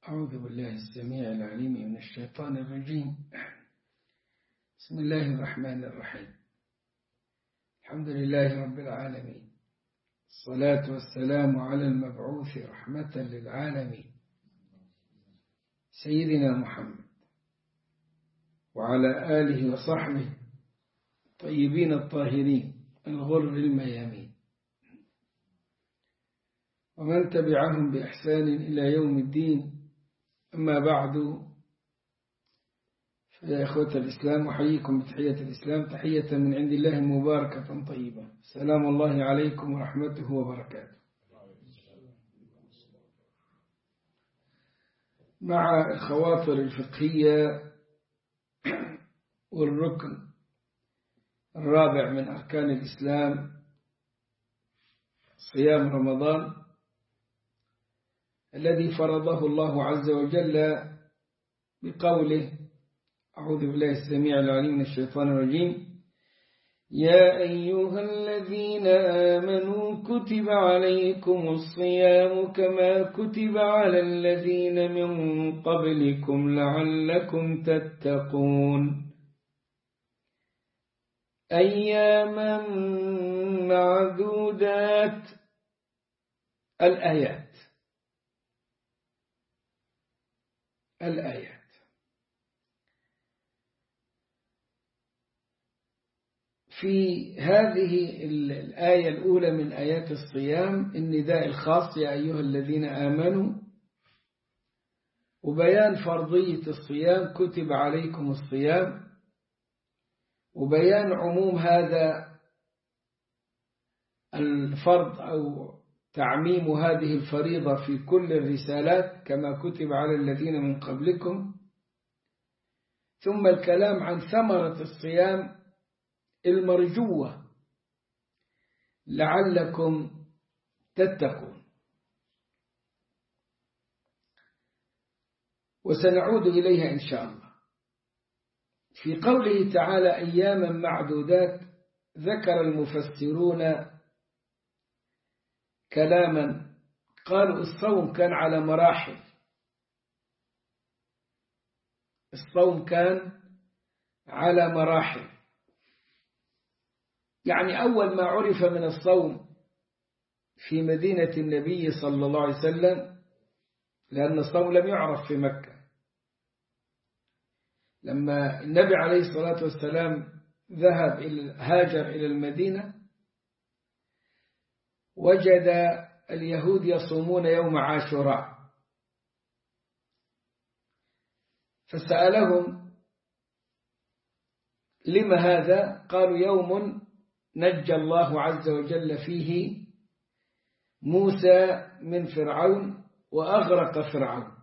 أعوذ بالله السميع العليم من الشيطان الرجيم بسم الله الرحمن الرحيم الحمد لله رب العالمين الصلاة والسلام على المبعوث رحمة للعالمين سيدنا محمد وعلى آله وصحبه طيبين الطاهرين الغر الميامين ومن تبعهم بإحسان إلى يوم الدين أما بعد فيا إخوة الإسلام أحييكم بتحية الإسلام تحية من عند الله مباركة طيبة سلام الله عليكم ورحمته وبركاته مع الخواطر الفقهية والركن الرابع من أركان الإسلام صيام رمضان الذي فرضه الله عز وجل بقوله أعوذ بالله السميع العليم من الشيطان الرجيم يا أيها الذين آمنوا كتب عليكم الصيام كما كتب على الذين من قبلكم لعلكم تتقون أياما معدودات الآيات الآيات في هذه الآية الأولى من آيات الصيام النداء الخاص يا أيها الذين آمنوا وبيان فرضية الصيام كتب عليكم الصيام وبيان عموم هذا الفرض أو تعميم هذه الفريضة في كل الرسالات كما كتب على الذين من قبلكم ثم الكلام عن ثمرة الصيام المرجوة لعلكم تتقون وسنعود إليها إن شاء الله في قوله تعالى أياما معدودات ذكر المفسرون كلاما قالوا الصوم كان على مراحل الصوم كان على مراحل يعني أول ما عرف من الصوم في مدينة النبي صلى الله عليه وسلم لأن الصوم لم يعرف في مكة لما النبي عليه الصلاة والسلام ذهب هاجر إلى المدينة وجد اليهود يصومون يوم عاشوراء فسألهم لم هذا قالوا يوم نجى الله عز وجل فيه موسى من فرعون وأغرق فرعون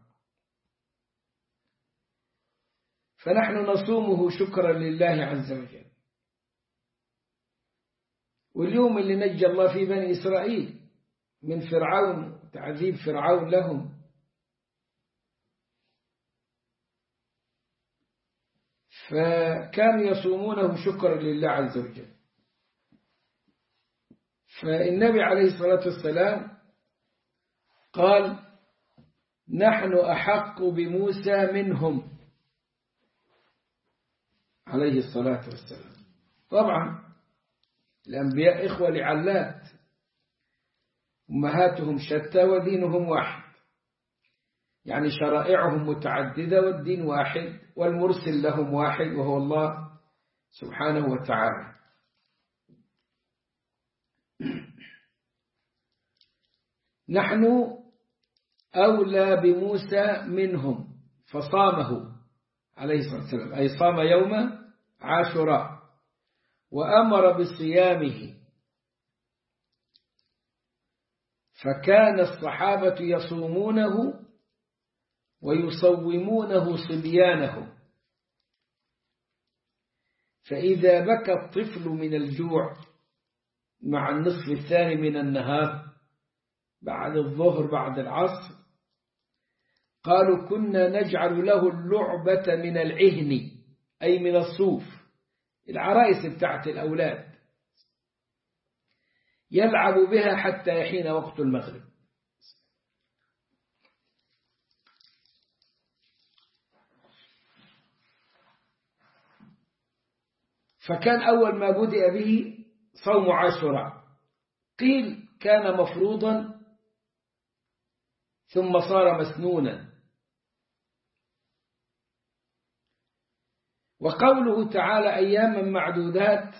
فنحن نصومه شكرا لله عز وجل واليوم اللي نجى الله فيه بني إسرائيل من فرعون تعذيب فرعون لهم فكانوا يصومونه شكرا لله عز وجل فالنبي عليه الصلاة والسلام قال نحن أحق بموسى منهم عليه الصلاة والسلام طبعا الأنبياء إخوة لعلات أمهاتهم شتى ودينهم واحد يعني شرائعهم متعددة والدين واحد والمرسل لهم واحد وهو الله سبحانه وتعالى نحن أولى بموسى منهم فصامه عليه الصلاة والسلام أي صام يوم عاشوراء وأمر بصيامه فكان الصحابة يصومونه ويصومونه صبيانه فإذا بكى الطفل من الجوع مع النصف الثاني من النهار بعد الظهر بعد العصر قالوا كنا نجعل له اللعبة من العهن أي من الصوف العرائس بتاعت الأولاد يلعب بها حتى يحين وقت المغرب فكان أول ما بدأ به صوم عاشوراء قيل كان مفروضا ثم صار مسنونا وقوله تعالى أياما معدودات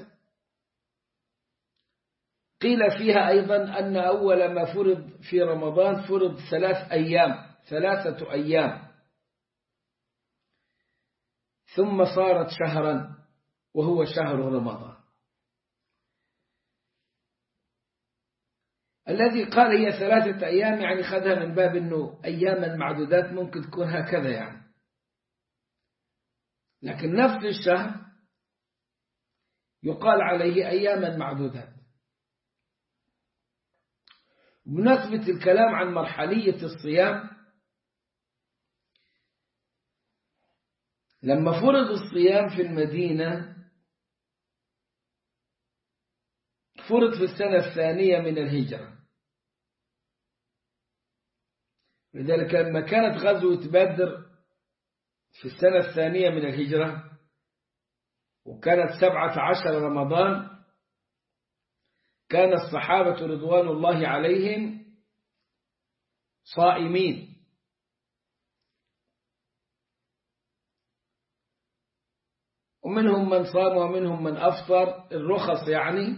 قيل فيها أيضا أن أول ما فرض في رمضان فرض ثلاث أيام ثلاثة أيام ثم صارت شهرا وهو شهر رمضان الذي قال هي ثلاثة أيام يعني خذها من باب أنه أياما معدودات ممكن تكون هكذا يعني لكن نفس الشهر يقال عليه أياما معدودات بمناسبة الكلام عن مرحلية الصيام لما فرض الصيام في المدينة فرض في السنة الثانية من الهجرة لذلك لما كانت غزوة بدر في السنة الثانية من الهجرة وكانت سبعة عشر رمضان كان الصحابة رضوان الله عليهم صائمين ومنهم من صام ومنهم من أفطر الرخص يعني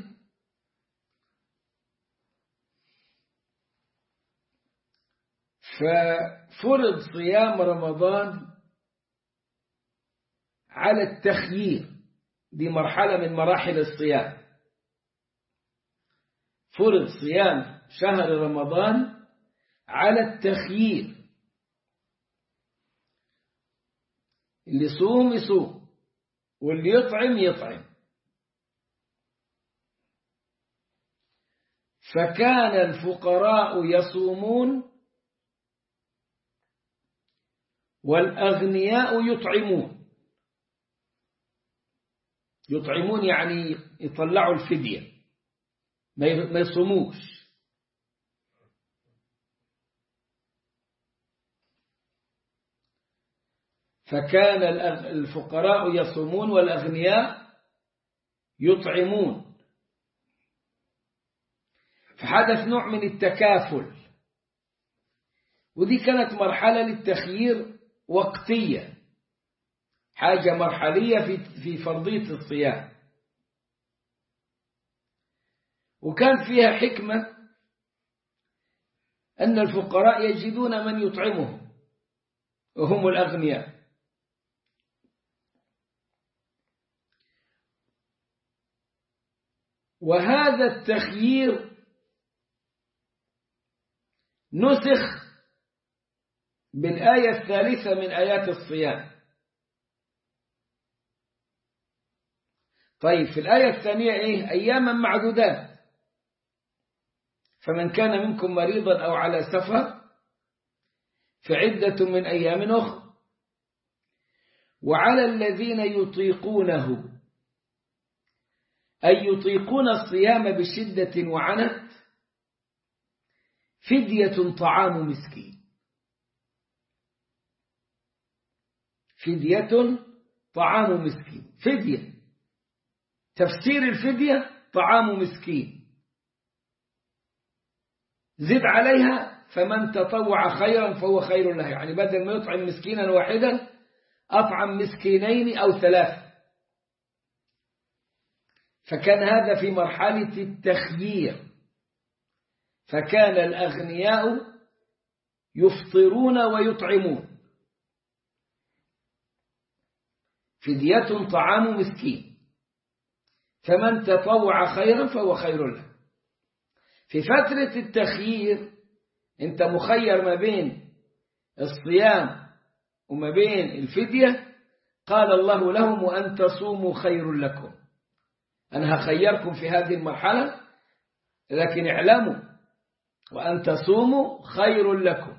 ففرض صيام رمضان على التخيير دي مرحلة من مراحل الصيام فرض صيام شهر رمضان على التخيير اللي يصوم يصوم واللي يطعم يطعم فكان الفقراء يصومون والأغنياء يطعمون يطعمون يعني يطلعوا الفدية ما يصوموش فكان الفقراء يصومون والأغنياء يطعمون فحدث نوع من التكافل ودي كانت مرحلة للتخيير وقتية حاجة مرحلية في في فرضية الصيام وكان فيها حكمة أن الفقراء يجدون من يطعمهم وهم الأغنياء وهذا التخيير نسخ بالآية الثالثة من آيات الصيام طيب في الآية الثانية إيه أياما معدودات فمن كان منكم مريضا أو على سفر فعدة من أيام أخرى وعلى الذين يطيقونه أي يطيقون الصيام بشدة وعنت فدية طعام مسكين فدية طعام مسكين فدية تفسير الفدية طعام مسكين زد عليها فمن تطوع خيرا فهو خير له يعني بدل ما يطعم مسكينا واحدا أطعم مسكينين أو ثلاثة فكان هذا في مرحلة التخيير فكان الأغنياء يفطرون ويطعمون فدية طعام مسكين فمن تطوع خيرا فهو خير له في فترة التخيير انت مخير ما بين الصيام وما بين الفدية قال الله لهم وأن تصوموا خير لكم أنا هخيركم في هذه المرحلة لكن اعلموا وأن تصوموا خير لكم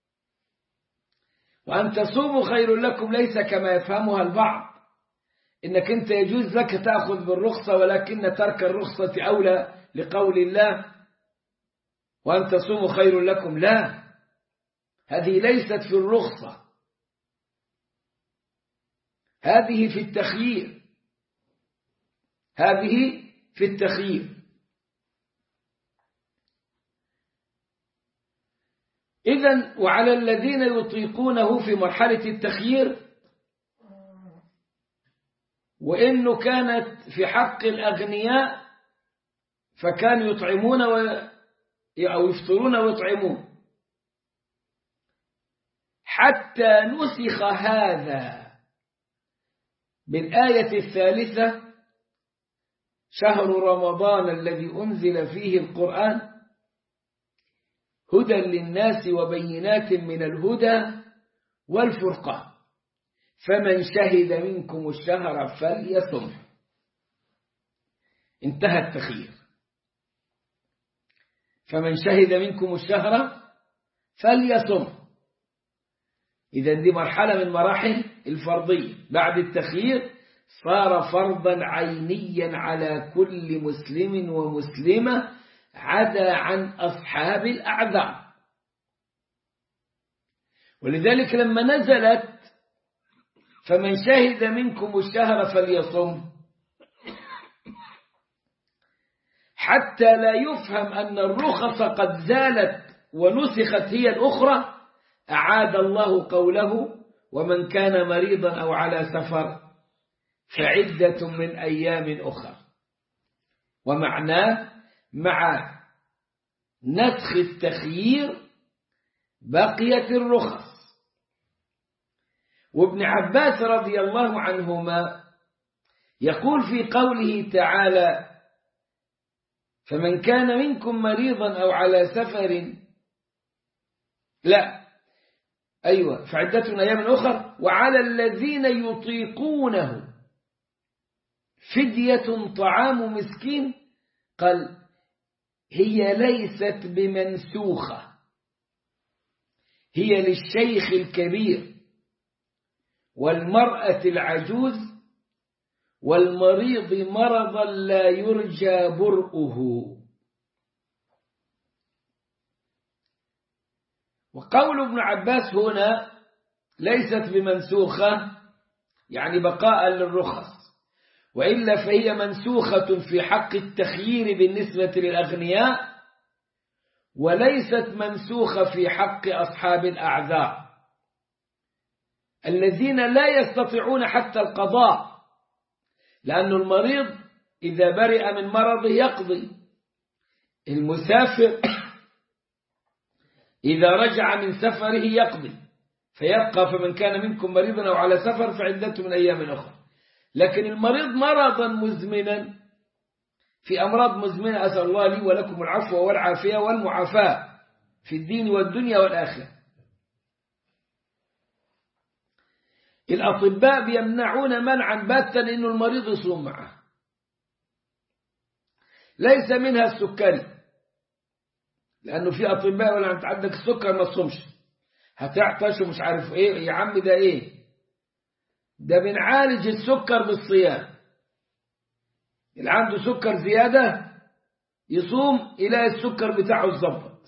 وأن تصوموا خير لكم ليس كما يفهمها البعض إنك أنت يجوز لك تأخذ بالرخصة ولكن ترك الرخصة أولى لقول الله وأن تصوموا خير لكم لا هذه ليست في الرخصة هذه في التخيير هذه في التخيير إذا وعلى الذين يطيقونه في مرحلة التخيير وإنه كانت في حق الأغنياء فكانوا يطعمون و... أو يفطرون ويطعمون حتى نسخ هذا بالآية الثالثة شهر رمضان الذي أنزل فيه القرآن هدى للناس وبينات من الهدى والفرقان فمن شهد منكم الشهر فليصم انتهى التخيير فمن شهد منكم الشهر فليصم إذا دي مرحلة من مراحل الفرضية بعد التخيير صار فرضا عينيا على كل مسلم ومسلمة عدا عن أصحاب الأعذار ولذلك لما نزلت فمن شهد منكم الشهر فليصم حتى لا يفهم أن الرخص قد زالت ونسخت هي الأخرى أعاد الله قوله ومن كان مريضا أو على سفر فعدة من أيام أخرى ومعناه مع نسخ التخيير بقيت الرخص وابن عباس رضي الله عنهما يقول في قوله تعالى فمن كان منكم مريضا أو على سفر لا أيوة فعدة أيام أخر وعلى الذين يطيقونه فدية طعام مسكين قال هي ليست بمنسوخة هي للشيخ الكبير والمرأة العجوز والمريض مرضا لا يرجى برؤه وقول ابن عباس هنا ليست بمنسوخة يعني بقاء للرخص وإلا فهي منسوخة في حق التخيير بالنسبة للأغنياء وليست منسوخة في حق أصحاب الأعذار الذين لا يستطيعون حتى القضاء لأن المريض إذا برئ من مرضه يقضي المسافر إذا رجع من سفره يقضي فيبقى فمن كان منكم مريضا أو على سفر فعدته من أيام أخرى لكن المريض مرضا مزمنا في أمراض مزمنة أسأل الله لي ولكم العفو والعافية والمعافاة في الدين والدنيا والآخرة الأطباء بيمنعون منعا باتا إنه المريض يصوم معه ليس منها السكري لأنه في أطباء ولا أنت عندك السكر ما تصومش هتعطش ومش عارف إيه يا عم ده إيه ده بنعالج السكر بالصيام اللي عنده سكر زيادة يصوم إلى السكر بتاعه الزبط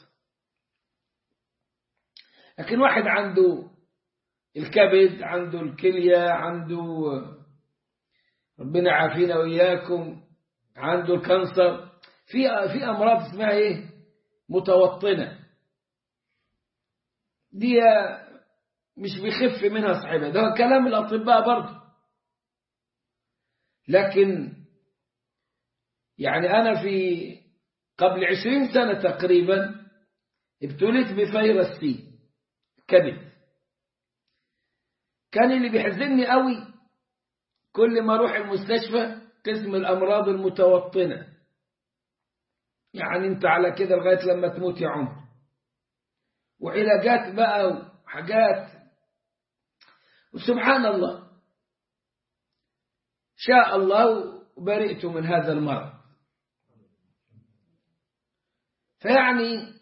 لكن واحد عنده الكبد عنده الكلية عنده ربنا عافينا وإياكم عنده الكانسر في في أمراض اسمها إيه متوطنة دي مش بيخف منها صاحبها ده كلام الأطباء برضه لكن يعني أنا في قبل عشرين سنة تقريبا ابتليت بفيروس سي كبد كان اللي بيحزنني قوي كل ما اروح المستشفى قسم الأمراض المتوطنة يعني انت على كده لغاية لما تموت يا عمر وعلاجات بقى وحاجات وسبحان الله شاء الله برئت من هذا المرض فيعني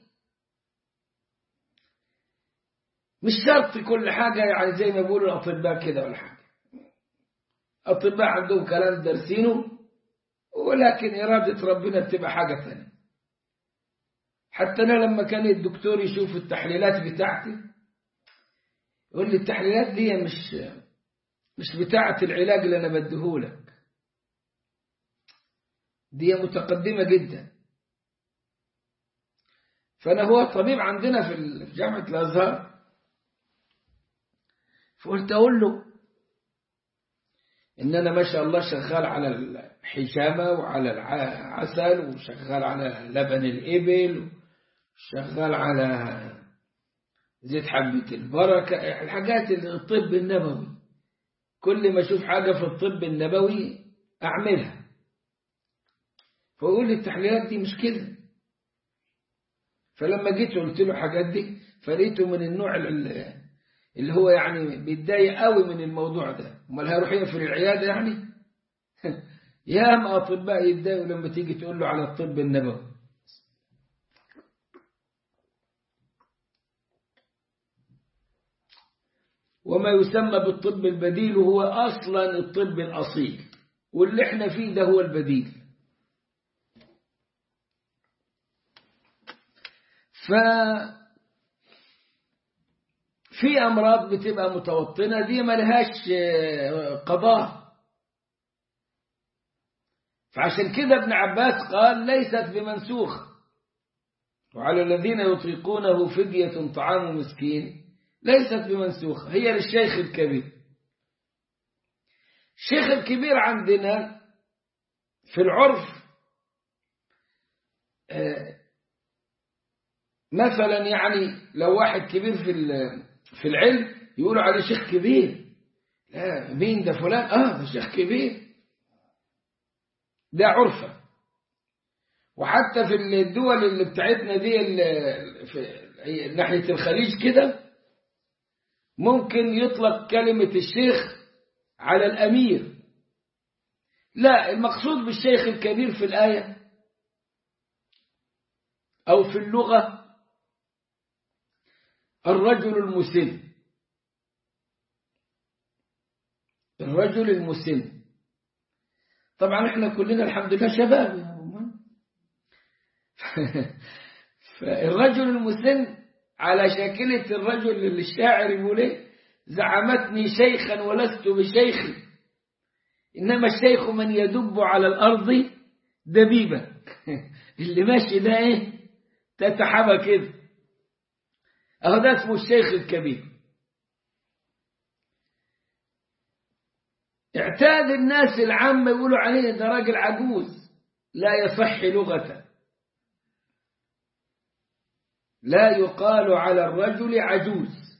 مش شرط كل حاجة يعني زي ما بيقولوا الأطباء كده ولا حاجة الأطباء عندهم كلام دارسينه ولكن إرادة ربنا بتبقى حاجة ثانية حتى أنا لما كان الدكتور يشوف التحليلات بتاعتي يقول لي التحليلات دي مش مش بتاعة العلاج اللي أنا بديهولك دي متقدمة جدا فأنا هو طبيب عندنا في جامعة الأزهر فقلت أقول له إن أنا ما شاء الله شغال على الحجامة وعلى العسل وشغال على لبن الإبل وشغال على زيت حبة البركة الحاجات الطب النبوي كل ما أشوف حاجة في الطب النبوي أعملها فأقول لي التحليلات دي مش كده فلما جيت قلت له الحاجات دي فلقيته من النوع اللي هو يعني بيتضايق قوي من الموضوع ده امال هيروح يقفل العياده يعني ياما اطباء يتضايقوا لما تيجي تقول له على الطب النبوي وما يسمى بالطب البديل هو اصلا الطب الاصيل واللي احنا فيه ده هو البديل ف في أمراض بتبقى متوطنة دي ملهاش قضاء فعشان كده ابن عباس قال ليست بمنسوخ وعلى الذين يطيقونه فدية طعام مسكين ليست بمنسوخ هي للشيخ الكبير الشيخ الكبير عندنا في العرف مثلا يعني لو واحد كبير في في العلم يقولوا عليه شيخ كبير لا مين ده فلان اه ده شيخ كبير ده عرفة وحتى في الدول اللي بتاعتنا دي اللي في ناحية الخليج كده ممكن يطلق كلمة الشيخ على الأمير لا المقصود بالشيخ الكبير في الآية أو في اللغة الرجل المسن الرجل المسن طبعا احنا كلنا الحمد لله شباب يا فالرجل المسن على شاكلة الرجل اللي الشاعر يقول ايه زعمتني شيخا ولست بشيخ إنما الشيخ من يدب على الأرض دبيبا اللي ماشي ده ايه تتحبى كده اهو ده اسمه الشيخ الكبير اعتاد الناس العامة يقولوا عليه ده راجل عجوز لا يصح لغة لا يقال على الرجل عجوز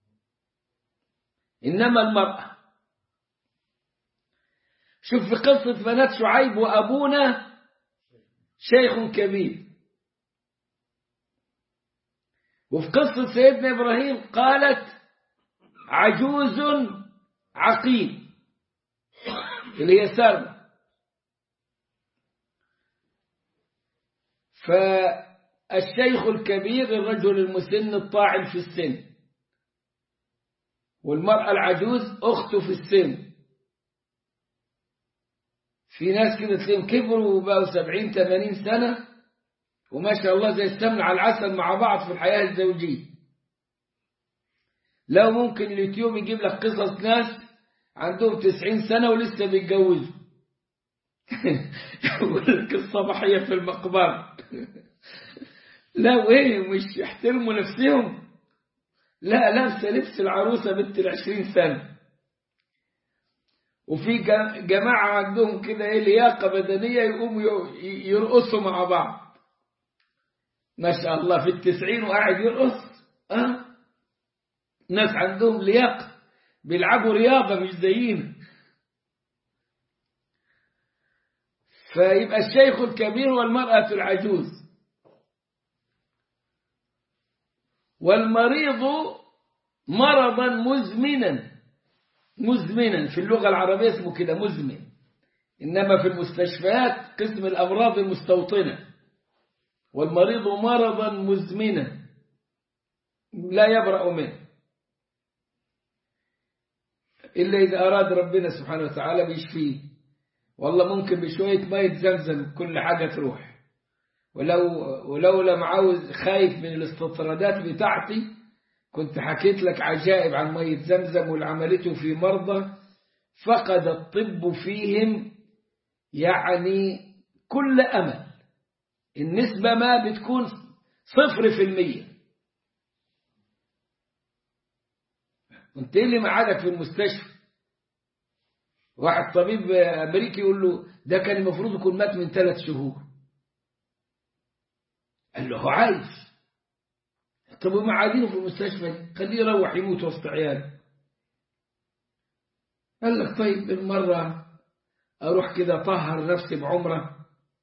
إنما المرأة شوف في قصة بنات شعيب وأبونا شيخ كبير وفي قصة سيدنا إبراهيم قالت عجوز عقيم اللي هي سارة فالشيخ الكبير الرجل المسن الطاعن في السن والمرأة العجوز أخته في السن في ناس كده تلاقيهم كبروا وبقوا سبعين ثمانين سنة وما شاء الله زي السمن على العسل مع بعض في الحياة الزوجية لو ممكن اليوتيوب يجيب لك قصص ناس عندهم تسعين سنة ولسه بيتجوزوا يقول لك الصباحية في المقبرة لا وإيه مش يحترموا نفسهم لا لابسة لبس العروسة بنت العشرين سنة وفي جماعة عندهم كده ايه لياقة بدنية يقوموا يرقصوا مع بعض ما شاء الله في التسعين وقاعد يرقص أه؟ ناس عندهم لياقة بيلعبوا رياضة مش زينا فيبقى الشيخ الكبير والمرأة العجوز والمريض مرضا مزمنا مزمنا في اللغة العربية اسمه كده مزمن إنما في المستشفيات قسم الأمراض المستوطنة والمريض مرضا مزمنا لا يبرأ منه إلا إذا أراد ربنا سبحانه وتعالى بيشفيه والله ممكن بشوية مية زمزم كل حاجة تروح ولو ولو لم عاوز خايف من الاستطرادات بتاعتي كنت حكيت لك عجائب عن مية زمزم واللي عملته في مرضى فقد الطب فيهم يعني كل أمل النسبة ما بتكون صفر في المية انت اللي معادك في المستشفى واحد طبيب أمريكي يقول له ده كان المفروض يكون مات من ثلاث شهور قال له هو عايش طب وما عادينه في المستشفى خليه يروح يموت وسط عياله قال لك طيب بالمرة أروح كده طهر نفسي بعمرة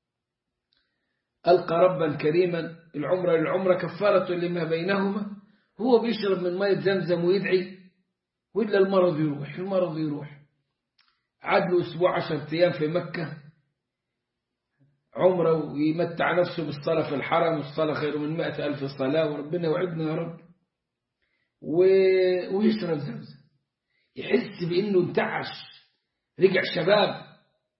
ألقى ربا كريما العمرة للعمرة كفارة لما بينهما هو بيشرب من مية زمزم ويدعي وإلا المرض يروح المرض يروح عاد له أسبوع عشرة أيام في مكة عمره ويمتع نفسه بالصلاة في الحرم والصلاة خير من مئة ألف صلاة وربنا يوعدنا يا رب و... ويشرب زمزم يحس بأنه انتعش رجع شباب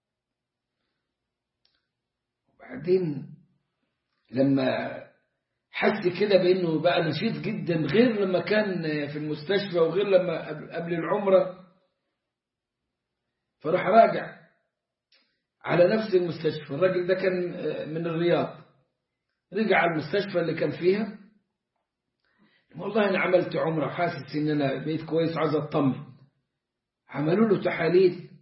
وبعدين لما حس كده بأنه بقى نشيط جدا غير لما كان في المستشفى وغير لما قبل العمرة فراح راجع على نفس المستشفى الراجل ده كان من الرياض رجع على المستشفى اللي كان فيها والله أنا عملت عمرة وحاسس إن أنا بقيت كويس عايز أطمن عملوا له تحاليل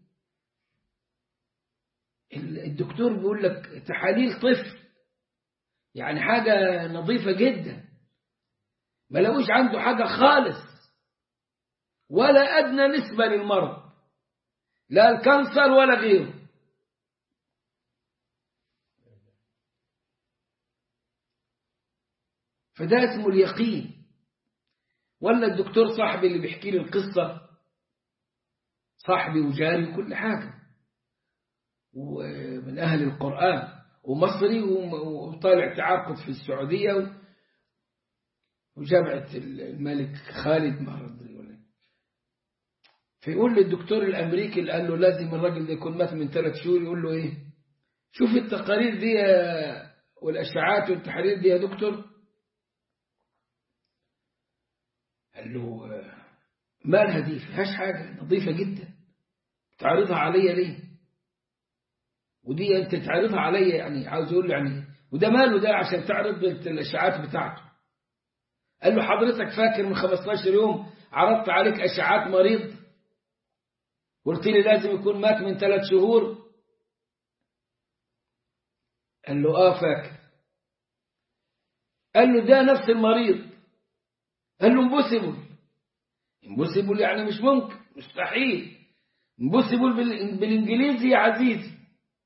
الدكتور بيقول لك تحاليل طفل يعني حاجة نظيفة جدا ما لقوش عنده حاجة خالص ولا أدنى نسبة للمرض لا الكانسر ولا غيره فده اسمه اليقين ولا الدكتور صاحبي اللي بيحكي لي القصة صاحبي وجاري وكل حاجة ومن أهل القرآن ومصري وطالع تعاقد في السعودية وجامعة الملك خالد مرض فيقول للدكتور الأمريكي اللي قال له لازم الراجل ده يكون مات من ثلاث شهور يقول له إيه شوف التقارير دي والأشعاعات والتحاليل دي يا دكتور قال له مالها دي فيهاش حاجة نظيفة جدا تعرضها عليا ليه ودي انت تعرضها عليا يعني عاوز يقول له يعني وده ماله ده عشان تعرض الاشعاعات بتاعته قال له حضرتك فاكر من 15 يوم عرضت عليك اشعاعات مريض قلت لي لازم يكون مات من ثلاث شهور قال له اه فاكر قال له ده نفس المريض قال له امبوسيبل امبوسيبل يعني مش ممكن مستحيل امبوسيبل بالانجليزي يا عزيزي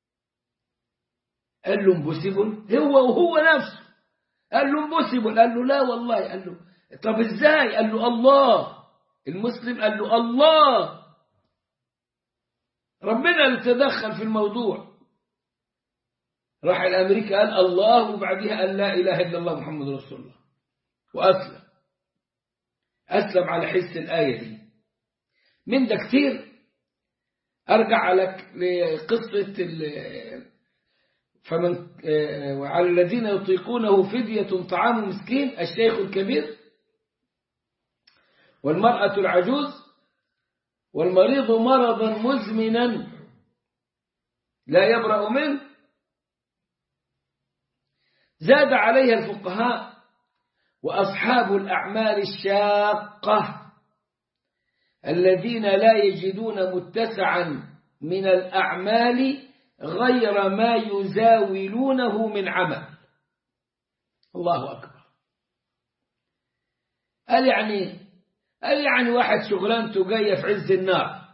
قال له امبوسيبل هو وهو نفسه قال له امبوسيبل قال له لا والله قال له طب ازاي قال له الله المسلم قال له الله ربنا اللي تدخل في الموضوع راح الامريكا قال الله وبعديها قال لا اله الا الله محمد رسول الله واسلم اسلم على حس الايه دي من ده كتير ارجع لك لقصه فمن وعلى الذين يطيقونه فدية طعام مسكين الشيخ الكبير والمرأة العجوز والمريض مرضا مزمنا لا يبرأ منه زاد عليها الفقهاء وأصحاب الأعمال الشاقة الذين لا يجدون متسعا من الأعمال غير ما يزاولونه من عمل الله أكبر قال يعني قال يعني واحد شغلانته جاية في عز النار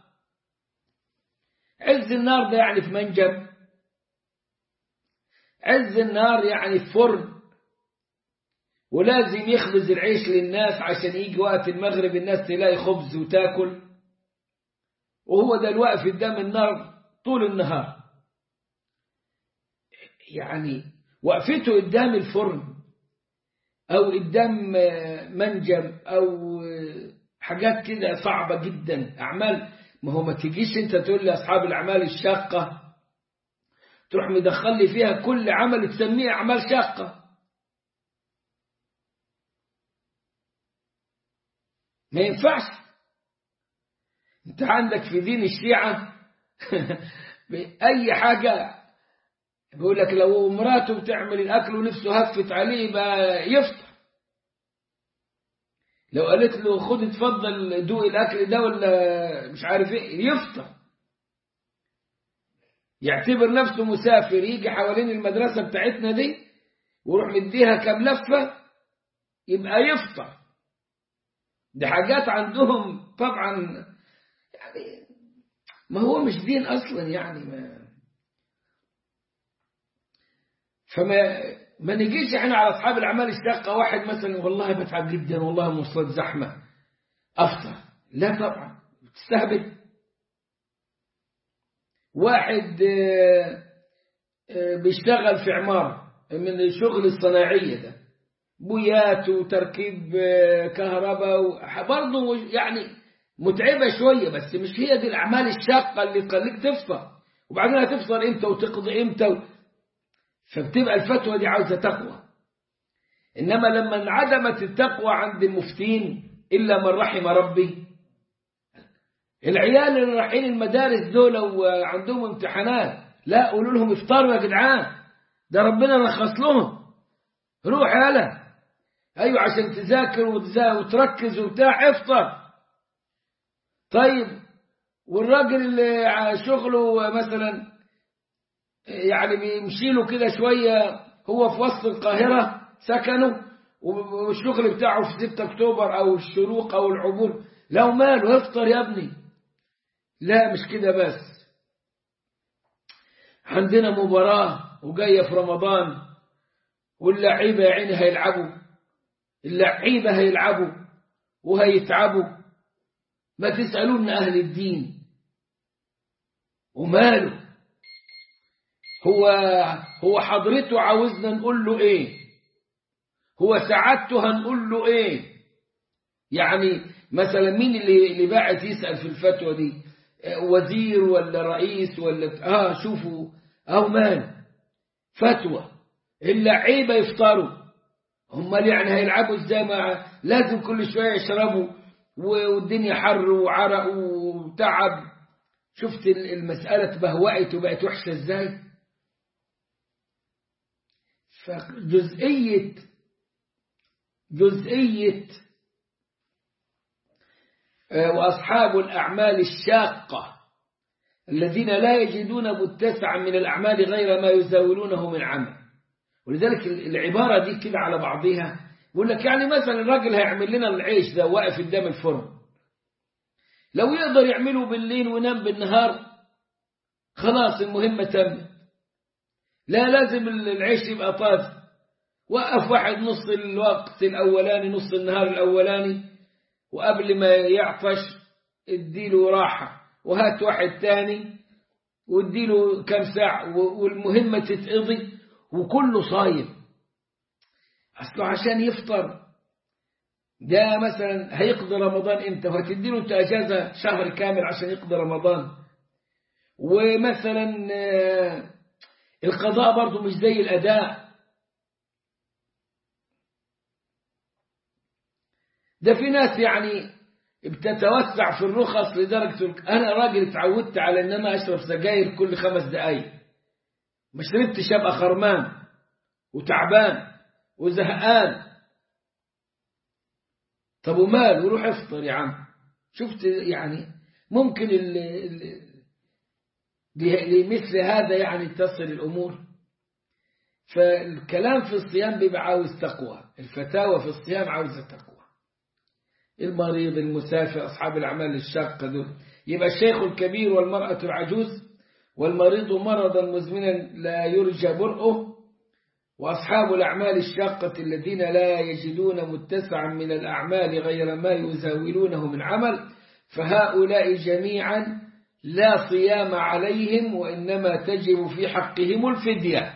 عز النار ده يعني في منجم عز النار يعني في فرن ولازم يخبز العيش للناس عشان يجي وقت المغرب الناس تلاقي خبز وتاكل وهو ده الوقف قدام النار طول النهار يعني وقفته قدام الفرن أو قدام منجم أو حاجات كده صعبة جدا أعمال ما هو ما تجيش أنت تقول لي أصحاب الأعمال الشاقة تروح مدخل لي فيها كل عمل تسميه أعمال شاقة ما ينفعش أنت عندك في دين الشيعة أي حاجة بيقول لك لو مراته بتعمل الأكل ونفسه هفت عليه يبقى يفطر لو قالت له خد اتفضل دوق الأكل ده ولا مش عارف ايه يفطر يعتبر نفسه مسافر يجي حوالين المدرسة بتاعتنا دي ويروح مديها كام لفة يبقى يفطر دي حاجات عندهم طبعا يعني ما هو مش دين أصلا يعني ما فما ما نجيش احنا على أصحاب الأعمال الشاقة واحد مثلا والله بتعب جدا والله مواصلات زحمة أفطر لا طبعا تستهبل واحد بيشتغل في عمارة من الشغل الصناعية ده بويات وتركيب كهرباء برضه يعني متعبة شوية بس مش هي دي الأعمال الشاقة اللي تخليك تفطر وبعدين هتفطر امتى وتقضي امتى و... فبتبقى الفتوى دي عاوزة تقوى إنما لما انعدمت التقوى عند المفتين إلا من رحم ربي العيال اللي رايحين المدارس دول وعندهم امتحانات لا قولوا لهم افطروا يا جدعان ده ربنا رخص لهم روح يالا ايوه عشان تذاكر وتركز وبتاع افطر طيب والراجل اللي شغله مثلا يعني بيمشي له كده شويه هو في وسط القاهره سكنه والشغل بتاعه في 6 اكتوبر او الشروق او العبور لو ماله افطر يا ابني لا مش كده بس عندنا مباراة وجاية في رمضان واللعيبة يا عيني هيلعبوا اللعيبة هيلعبوا وهيتعبوا ما تسألون أهل الدين وماله هو هو حضرته عاوزنا نقول له ايه هو سعادته هنقول له ايه يعني مثلا مين اللي اللي باعت يسأل في الفتوى دي وزير ولا رئيس ولا اه شوفوا او مال فتوى اللعيبه يفطروا هم يعني هيلعبوا ازاي ما لازم كل شويه يشربوا والدنيا حر وعرق وتعب شفت المسألة تبهوأت وبقت وحشة ازاي فجزئية جزئية وأصحاب الأعمال الشاقة الذين لا يجدون متسعا من الأعمال غير ما يزاولونه من عمل ولذلك العبارة دي كده على بعضها يقول لك يعني مثلا الراجل هيعمل لنا العيش ده واقف قدام الفرن لو يقدر يعمله بالليل وينام بالنهار خلاص المهمة تمت لا لازم العيش يبقى طازج وقف واحد نص الوقت الأولاني نص النهار الأولاني وقبل ما يعطش اديله راحة وهات واحد تاني واديله كم ساعة والمهمة تتقضي وكله صايم أصله عشان يفطر ده مثلا هيقضي رمضان امتى وهتديله انت اجازة شهر كامل عشان يقضي رمضان ومثلا القضاء برضه مش زي الأداء ده في ناس يعني بتتوسع في الرخص لدرجة أنا راجل اتعودت على أن أنا أشرب سجاير كل خمس دقايق ما شربتش أبقى خرمان وتعبان وزهقان طب ومال وروح افطر يا عم شفت يعني ممكن ال ال لمثل هذا يعني تصل الأمور فالكلام في الصيام بيبقى عاوز تقوى الفتاوى في الصيام عاوزة تقوى المريض المسافر أصحاب الأعمال الشاقة دول يبقى الشيخ الكبير والمرأة العجوز والمريض مرضا مزمنا لا يرجى برؤه وأصحاب الأعمال الشاقة الذين لا يجدون متسعا من الأعمال غير ما يزاولونه من عمل فهؤلاء جميعا لا صيام عليهم وإنما تجب في حقهم الفدية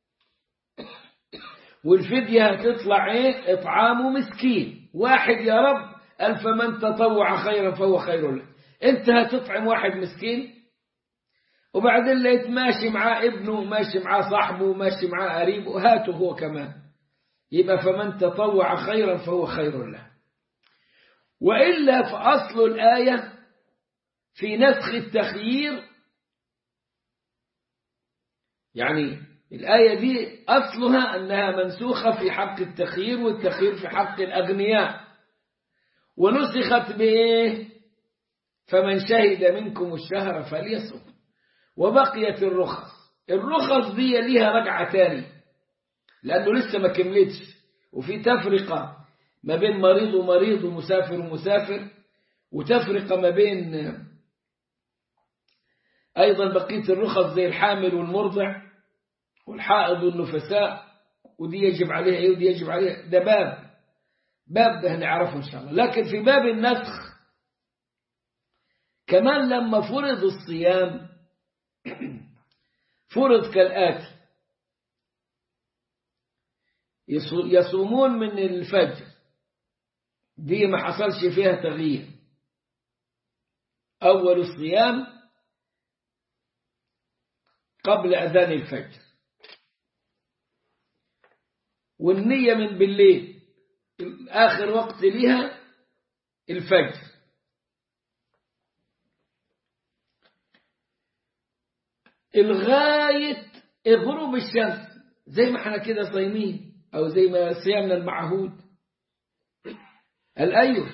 والفدية هتطلع ايه اطعام مسكين واحد يا رب ألف من تطوع خيرا فهو خير له انت هتطعم واحد مسكين وبعدين لقيت ماشي معاه ابنه ماشي معاه صاحبه ماشي معاه قريبه هاته هو كمان يبقى فمن تطوع خيرا فهو خير له وإلا فأصل الآية في نسخ التخيير يعني الآية دي أصلها أنها منسوخة في حق التخيير والتخيير في حق الأغنياء ونسخت بإيه فمن شهد منكم الشهر فليصم وبقيت الرخص الرخص دي ليها رجعة تاني لأنه لسه ما كملتش وفي تفرقة ما بين مريض ومريض ومسافر ومسافر وتفرقة ما بين أيضا بقية الرخص زي الحامل والمرضع والحائض والنفساء ودي يجب عليها ايه ودي يجب عليها ده باب باب ده هنعرفه إن شاء الله لكن في باب النسخ كمان لما فرض الصيام فرض كالآتي يصومون من الفجر دي ما حصلش فيها تغيير أول الصيام قبل أذان الفجر والنية من بالليل آخر وقت لها الفجر الغاية غروب الشمس زي ما احنا كده صايمين أو زي ما صيامنا المعهود الأيوه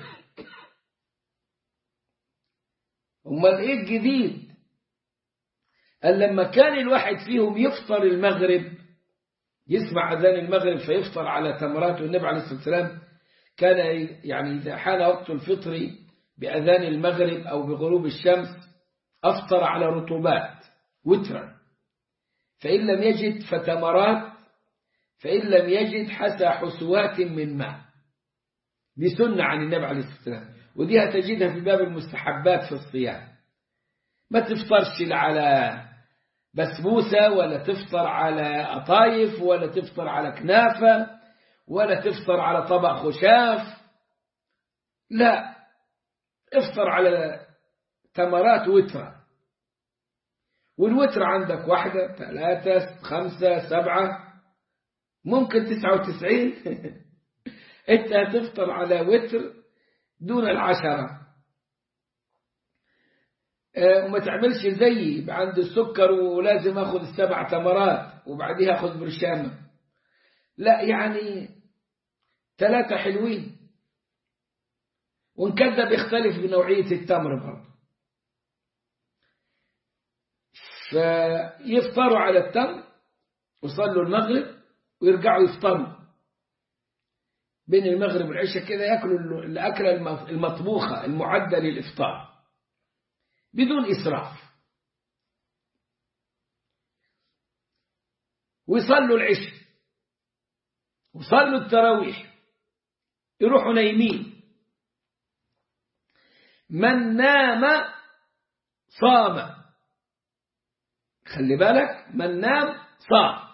أمال إيه الجديد قال لما كان الواحد فيهم يفطر المغرب يسمع أذان المغرب فيفطر على تمرات والنبي عليه الصلاة والسلام كان يعني إذا حان وقت الفطر بأذان المغرب أو بغروب الشمس أفطر على رطوبات وترا فإن لم يجد فتمرات فإن لم يجد حسى حسوات من ماء دي سنة عن النبي عليه الصلاة والسلام ودي هتجدها في باب المستحبات في الصيام ما تفطرش على بسبوسة ولا تفطر على قطايف ولا تفطر على كنافة ولا تفطر على طبق خشاف لا افطر على تمرات وترة والوتر عندك واحدة ثلاثة خمسة سبعة ممكن تسعة وتسعين انت هتفطر على وتر دون العشرة وما تعملش زيي عندي السكر ولازم اخذ السبع تمرات وبعديها اخذ برشامة لا يعني ثلاثة حلوين وان كان ده بيختلف بنوعية التمر برضه فيفطروا على التمر وصلوا المغرب ويرجعوا يفطروا بين المغرب والعشاء كده ياكلوا الأكلة المطبوخة المعدة للإفطار بدون إسراف ويصلوا العشاء وصلوا التراويح يروحوا نايمين من نام صام خلي بالك من نام صام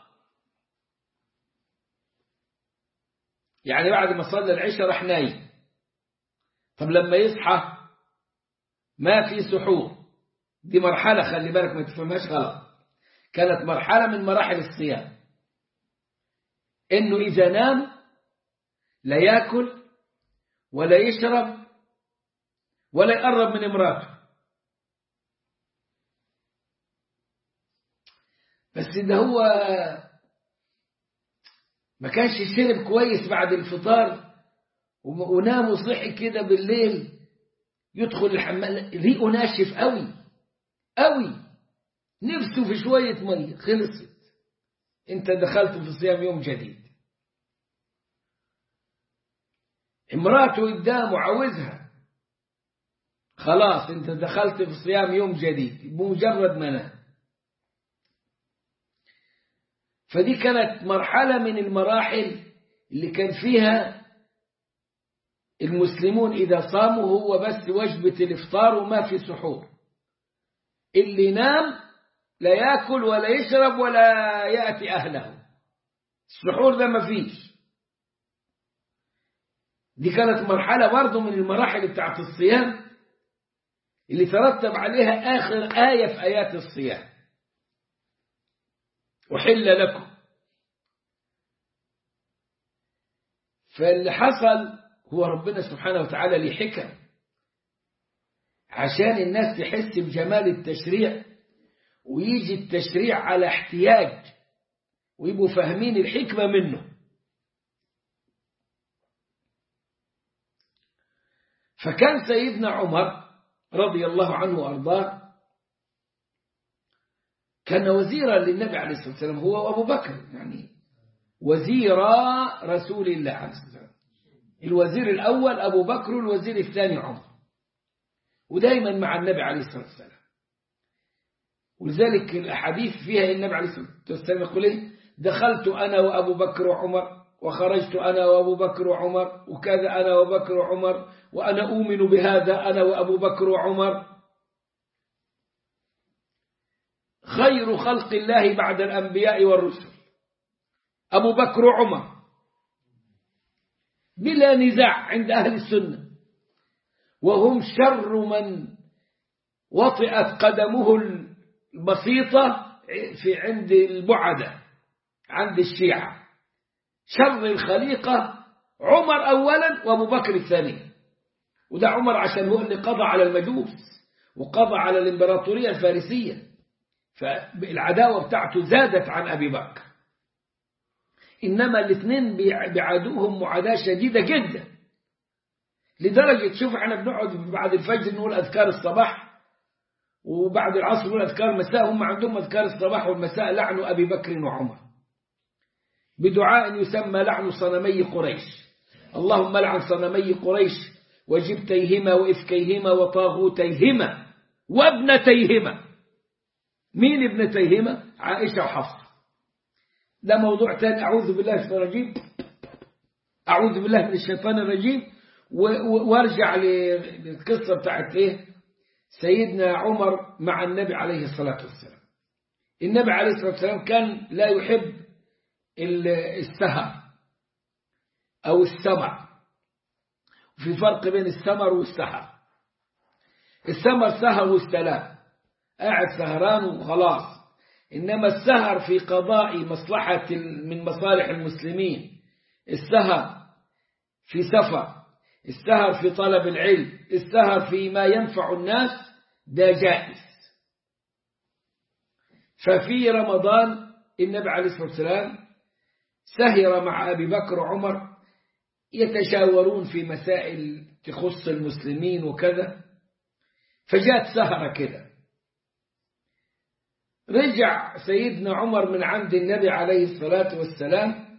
يعني بعد ما صلى العشاء راح نايم طب لما يصحى ما في سحور دي مرحلة خلي بالك ما تفهمهاش غلط كانت مرحلة من مراحل الصيام انه اذا نام لا ياكل ولا يشرب ولا يقرب من امراته بس ده هو ما كانش شرب كويس بعد الفطار ونام وصحي كده بالليل يدخل الحمام ريقه ناشف قوي قوي نفسه في شوية مية خلصت انت دخلت في صيام يوم جديد امراته قدامه عاوزها خلاص انت دخلت في صيام يوم جديد بمجرد ما نام فدي كانت مرحلة من المراحل اللي كان فيها المسلمون إذا صاموا هو بس وجبة الإفطار وما في سحور اللي نام لا يأكل ولا يشرب ولا يأتي أهله السحور ده ما فيش دي كانت مرحلة برضه من المراحل بتاعت الصيام اللي ترتب عليها آخر آية في آيات الصيام أحل لكم فاللي حصل هو ربنا سبحانه وتعالى ليه حكم عشان الناس تحس بجمال التشريع ويجي التشريع على احتياج ويبقوا فاهمين الحكمة منه فكان سيدنا عمر رضي الله عنه وأرضاه كان وزيرا للنبي عليه الصلاة والسلام هو وأبو بكر يعني وزيرا رسول الله عليه الصلاة والسلام الوزير الأول أبو بكر والوزير الثاني عمر ودايما مع النبي عليه الصلاة والسلام ولذلك الأحاديث فيها النبي عليه الصلاة والسلام يقول إيه دخلت أنا وأبو بكر وعمر وخرجت أنا وأبو بكر وعمر وكذا أنا وأبو بكر وعمر وأنا أؤمن بهذا أنا وأبو بكر وعمر خير خلق الله بعد الأنبياء والرسل أبو بكر وعمر بلا نزاع عند أهل السنة وهم شر من وطئت قدمه البسيطة في عند البعدة عند الشيعة شر الخليقة عمر أولا وأبو بكر الثاني وده عمر عشان هو اللي قضى على المجوس وقضى على الإمبراطورية الفارسية فالعداوة بتاعته زادت عن أبي بكر إنما الاثنين بيعادوهم معاداة شديدة جدا لدرجة شوف احنا بنقعد بعد الفجر نقول أذكار الصباح وبعد العصر نقول أذكار المساء هم عندهم أذكار الصباح والمساء لعنوا أبي بكر وعمر بدعاء يسمى لعن صنمي قريش اللهم لعن صنمي قريش وجبتيهما وإفكيهما وطاغوتيهما وابنتيهما مين ابنتيهما عائشة وحفصة ده موضوع تاني أعوذ بالله من الشيطان الرجيم أعوذ بالله من الشيطان الرجيم وارجع للقصة بتاعت إيه سيدنا عمر مع النبي عليه الصلاة والسلام النبي عليه الصلاة والسلام كان لا يحب السهر أو السمع في فرق بين السمر والسهر السمر سهر والسلام قاعد سهران وخلاص إنما السهر في قضاء مصلحة من مصالح المسلمين السهر في سفر السهر في طلب العلم السهر في ما ينفع الناس ده جائز ففي رمضان النبي عليه الصلاة والسلام سهر مع أبي بكر وعمر يتشاورون في مسائل تخص المسلمين وكذا فجاءت سهرة كده رجع سيدنا عمر من عند النبي عليه الصلاة والسلام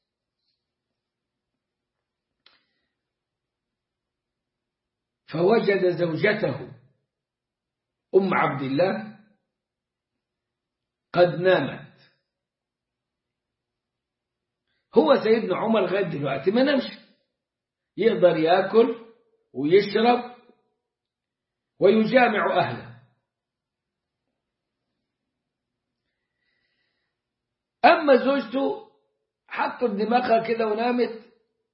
فوجد زوجته أم عبد الله قد نامت هو سيدنا عمر لغاية دلوقتي ما نمشي يقدر يأكل ويشرب ويجامع أهله أما زوجته حطت دماغها كده ونامت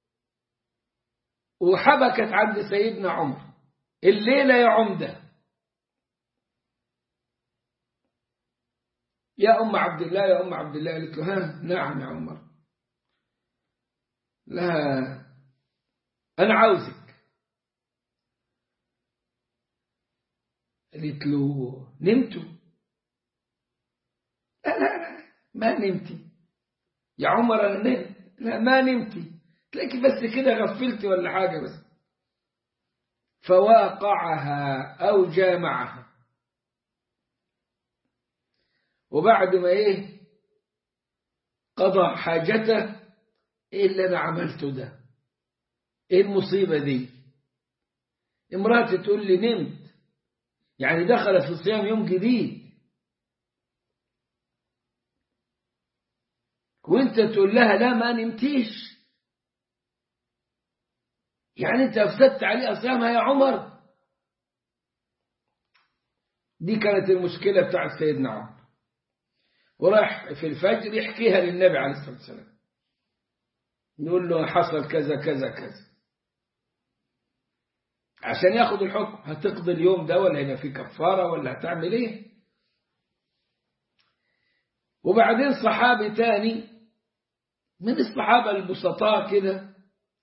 وحبكت عند سيدنا عمر الليلة يا عمدة يا أم عبد الله يا أم عبد الله قالت له ها نعم يا عمر لا أنا عاوزك قالت له نمتوا لا لا لا ما نمتي يا عمر أنا نمت لا ما نمتي تلاقي بس كده غفلتي ولا حاجة بس فواقعها أو جامعها وبعد ما إيه قضى حاجته إيه اللي أنا عملته ده إيه المصيبة دي امرأتي تقول لي نمت يعني دخل في الصيام يوم جديد وانت تقول لها لا ما نمتيش يعني انت افسدت عليه صيامها يا عمر دي كانت المشكلة بتاعت سيدنا عمر وراح في الفجر يحكيها للنبي عليه الصلاة والسلام نقول له حصل كذا كذا كذا عشان ياخد الحكم هتقضي اليوم ده ولا هيبقى في كفارة ولا هتعمل ايه وبعدين صحابي تاني من الصحابة البسطاء كده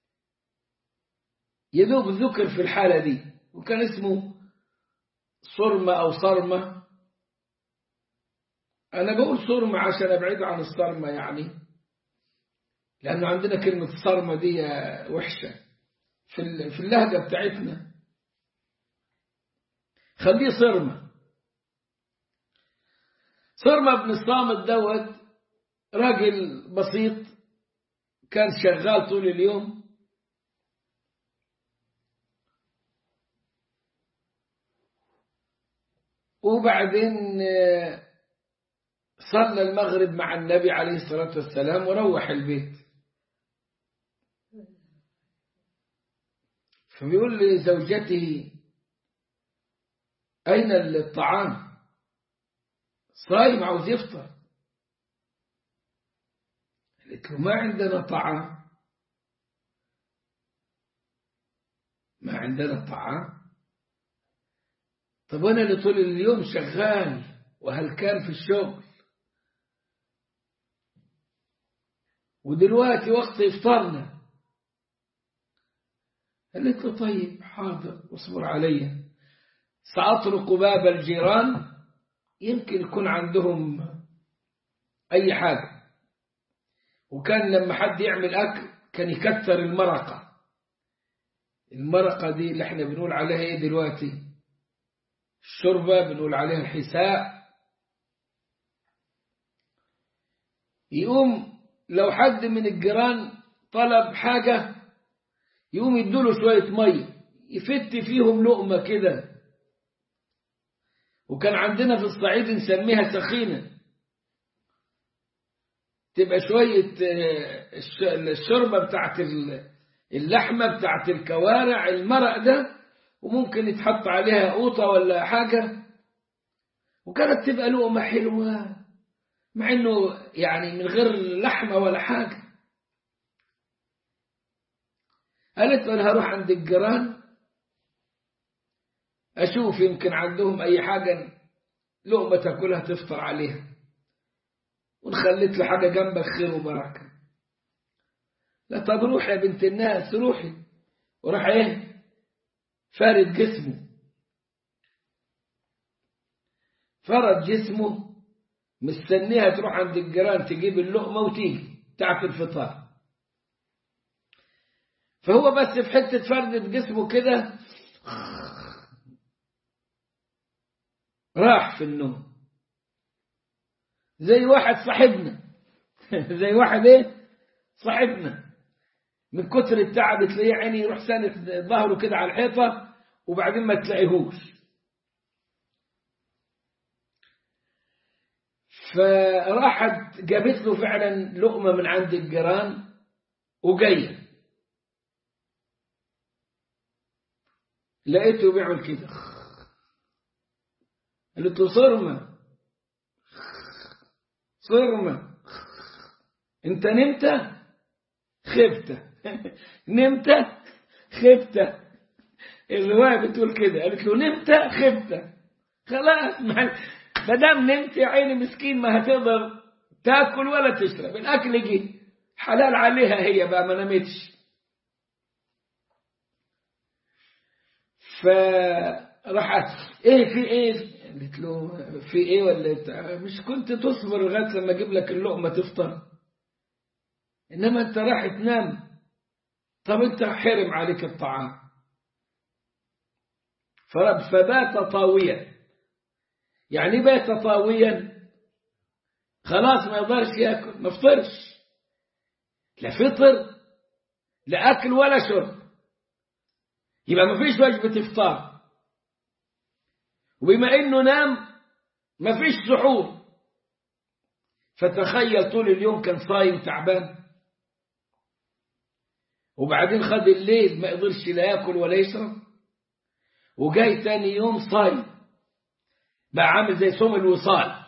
يدوب ذكر في الحالة دي وكان اسمه صرمة أو صرمة أنا بقول صرمة عشان أبعده عن الصرمة يعني لأنه عندنا كلمة صرمة دي وحشة في في اللهجة بتاعتنا خليه صرمة صرمة بن الصامت دوت راجل بسيط كان شغال طول اليوم وبعدين صلى المغرب مع النبي عليه الصلاة والسلام وروح البيت فبيقول لزوجته أين الطعام صايم عاوز يفطر قالت له ما عندنا طعام ما عندنا طعام طب أنا اللي طول اليوم شغال وهل كان في الشغل ودلوقتي وقت إفطارنا قالت له طيب حاضر اصبر علي سأطرق باب الجيران يمكن يكون عندهم أي حاجة وكان لما حد يعمل أكل كان يكتر المرقة المرقة دي اللي احنا بنقول عليها ايه دلوقتي الشوربة بنقول عليها الحساء يقوم لو حد من الجيران طلب حاجة يقوم يدوله شوية مية يفت فيهم لقمة كده وكان عندنا في الصعيد نسميها سخينة تبقى شوية الشوربة بتاعت اللحمة بتاعت الكوارع المرق ده وممكن يتحط عليها قوطة ولا حاجة وكانت تبقى لقمة حلوة مع انه يعني من غير لحمة ولا حاجة قالت انا هروح عند الجيران اشوف يمكن عندهم اي حاجة لقمة تاكلها تفطر عليها ونخليت له حاجة جنبك خير وبركة لا طب روحي يا بنت الناس روحي وراح ايه فارد جسمه فرد جسمه مستنيها تروح عند الجيران تجيب اللقمة وتيجي بتاعت الفطار فهو بس في حتة فردة جسمه كده راح في النوم زي واحد صاحبنا زي واحد ايه صاحبنا من كتر التعب تلاقيه عيني يروح ساند ظهره كده على الحيطة وبعدين ما تلاقيهوش فراحت جابت له فعلا لقمة من عند الجيران وجاية لقيته بيعمل كده قالت له صرمة صرمة انت نمت خفت نمت خفت الرواية بتقول كده قالت له نمت خفت خلاص ما دام نمت يا عيني مسكين ما هتقدر تاكل ولا تشرب الاكل جه حلال عليها هي بقى ما نمتش فراحت ايه في ايه قالت له في ايه ولا مش كنت تصبر لغايه لما اجيب لك اللقمه تفطر انما انت راح تنام طب انت حرم عليك الطعام فبات طاويا يعني بات طاويا خلاص ما يقدرش ياكل ما فطرش لا فطر لا اكل ولا شرب يبقى ما فيش وجبه افطار وبما انه نام ما فيش سحور فتخيل طول اليوم كان صايم تعبان وبعدين خد الليل ما يقدرش لا ياكل ولا يشرب وجاي تاني يوم صايم بقى عامل زي صوم الوصال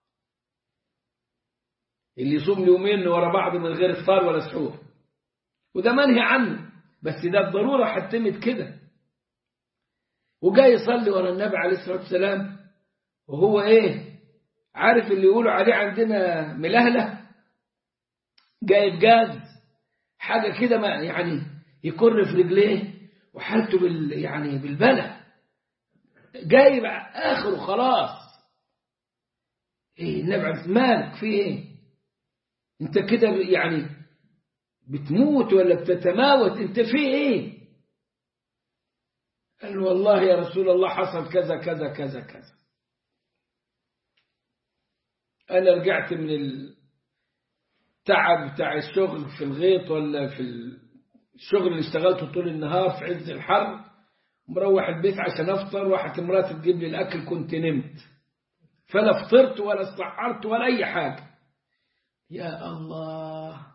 اللي يصوم يومين ورا بعض من غير افطار ولا سحور وده منهي عنه بس ده الضرورة حتمت كده وجاي يصلي ورا النبي عليه الصلاة والسلام وهو ايه عارف اللي يقولوا عليه عندنا ملهلة جايب جاز حاجة كده ما يعني يكر في رجليه وحالته بال يعني بالبلى جايب آخره خلاص ايه النبي مالك في ايه انت كده يعني بتموت ولا بتتماوت انت في ايه قال والله يا رسول الله حصل كذا كذا كذا كذا انا رجعت من التعب بتاع الشغل في الغيط ولا في الشغل اللي اشتغلته طول النهار في عز الحر مروح البيت عشان افطر راحت مراتي تجيب لي الاكل كنت نمت فلا فطرت ولا استحرت ولا اي حاجه يا الله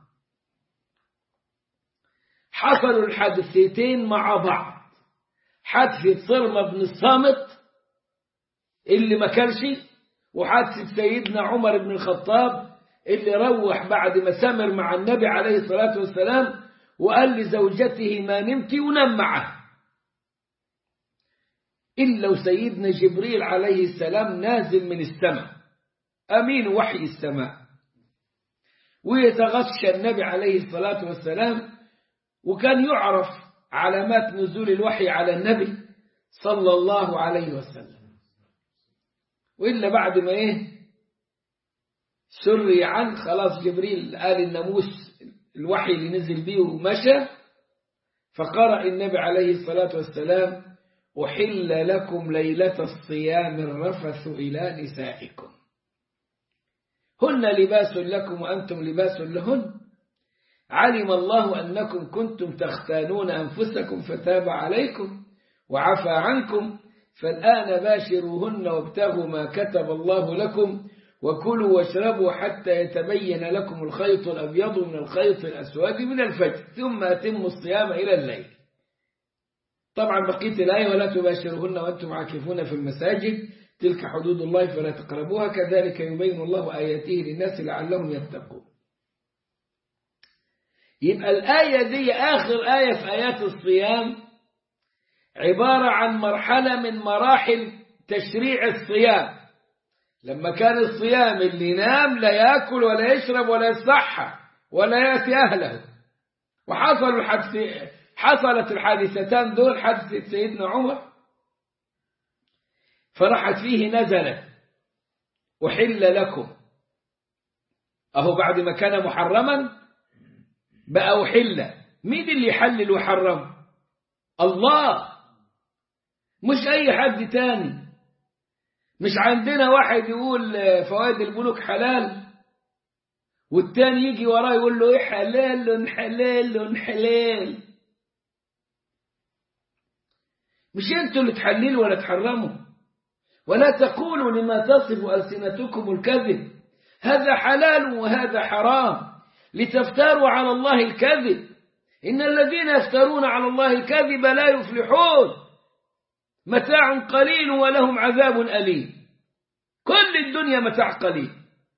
حصلوا الحادثتين مع بعض حادثة صرمة بن الصامت اللي ما كانش وحادثة سيدنا عمر بن الخطاب اللي روح بعد ما سمر مع النبي عليه الصلاة والسلام وقال لزوجته ما نمتي ونام معه إلا وسيدنا جبريل عليه السلام نازل من السماء أمين وحي السماء ويتغشى النبي عليه الصلاة والسلام وكان يعرف علامات نزول الوحي على النبي صلى الله عليه وسلم وإلا بعد ما إيه سري عنه خلاص جبريل قال الناموس الوحي اللي نزل بيه ومشى فقرأ النبي عليه الصلاة والسلام أحل لكم ليلة الصيام الرفث إلى نسائكم هن لباس لكم وأنتم لباس لهن علم الله أنكم كنتم تختانون أنفسكم فتاب عليكم وعفى عنكم فالآن باشروهن وابتغوا ما كتب الله لكم وكلوا واشربوا حتى يتبين لكم الخيط الأبيض من الخيط الأسود من الفجر ثم أتموا الصيام إلى الليل طبعا بقية الآية ولا تباشرهن وأنتم عاكفون في المساجد تلك حدود الله فلا تقربوها كذلك يبين الله آياته للناس لعلهم يتقون يبقى الآية دي آخر آية في آيات الصيام عبارة عن مرحلة من مراحل تشريع الصيام لما كان الصيام اللي ينام لا يأكل ولا يشرب ولا يصحى ولا يأتي أهله وحصل الحدث حصلت الحادثتان دول حادثة سيدنا عمر فرحت فيه نزلت أحل لكم أهو بعد ما كان محرما بقى أحل مين اللي يحلل ويحرم الله مش أي حد تاني مش عندنا واحد يقول فوائد البنوك حلال والتاني يجي وراه يقول له ايه حلال حلال حلال مش انتوا اللي تحللوا ولا تحرموا ولا تقولوا لما تصف ألسنتكم الكذب هذا حلال وهذا حرام لتفتروا على الله الكذب إن الذين يفترون على الله الكذب لا يفلحون متاع قليل ولهم عذاب أليم كل الدنيا متاع قليل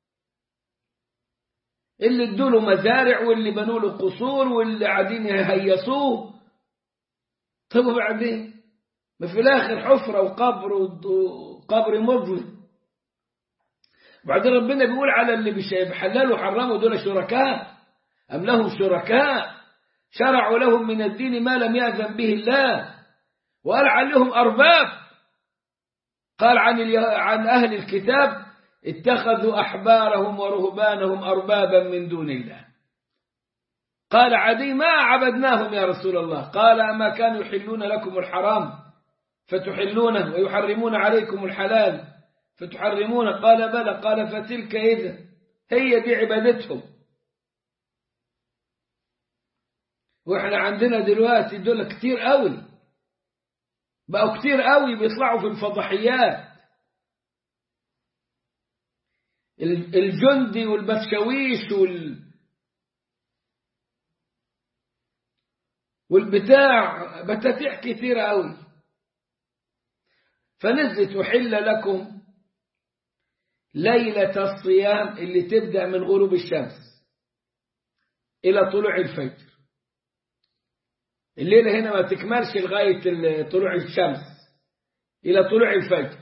اللي ادوا له مزارع واللي بنوا له قصور واللي قاعدين يهيصوه طب وبعدين ما في الاخر حفره وقبر وقبر مظلم وبعدين ربنا بيقول على اللي بيحللوا وحرموا دول شركاء ام لهم شركاء شرعوا لهم من الدين ما لم يأذن به الله وقال عليهم أرباب قال عن عن أهل الكتاب اتخذوا أحبارهم ورهبانهم أربابا من دون الله قال عدي ما عبدناهم يا رسول الله قال أما كانوا يحلون لكم الحرام فتحلونه ويحرمون عليكم الحلال فتحرمونه قال بلى قال فتلك إذا هي دي عبادتهم واحنا عندنا دلوقتي دول كتير قوي بقوا كتير قوي بيطلعوا في الفضحيات الجندي والبشاويش وال والبتاع بتاتيح كتير قوي فنزلت أحل لكم ليلة الصيام اللي تبدأ من غروب الشمس إلى طلوع الفجر الليلة هنا ما تكملش لغاية طلوع الشمس إلى طلوع الفجر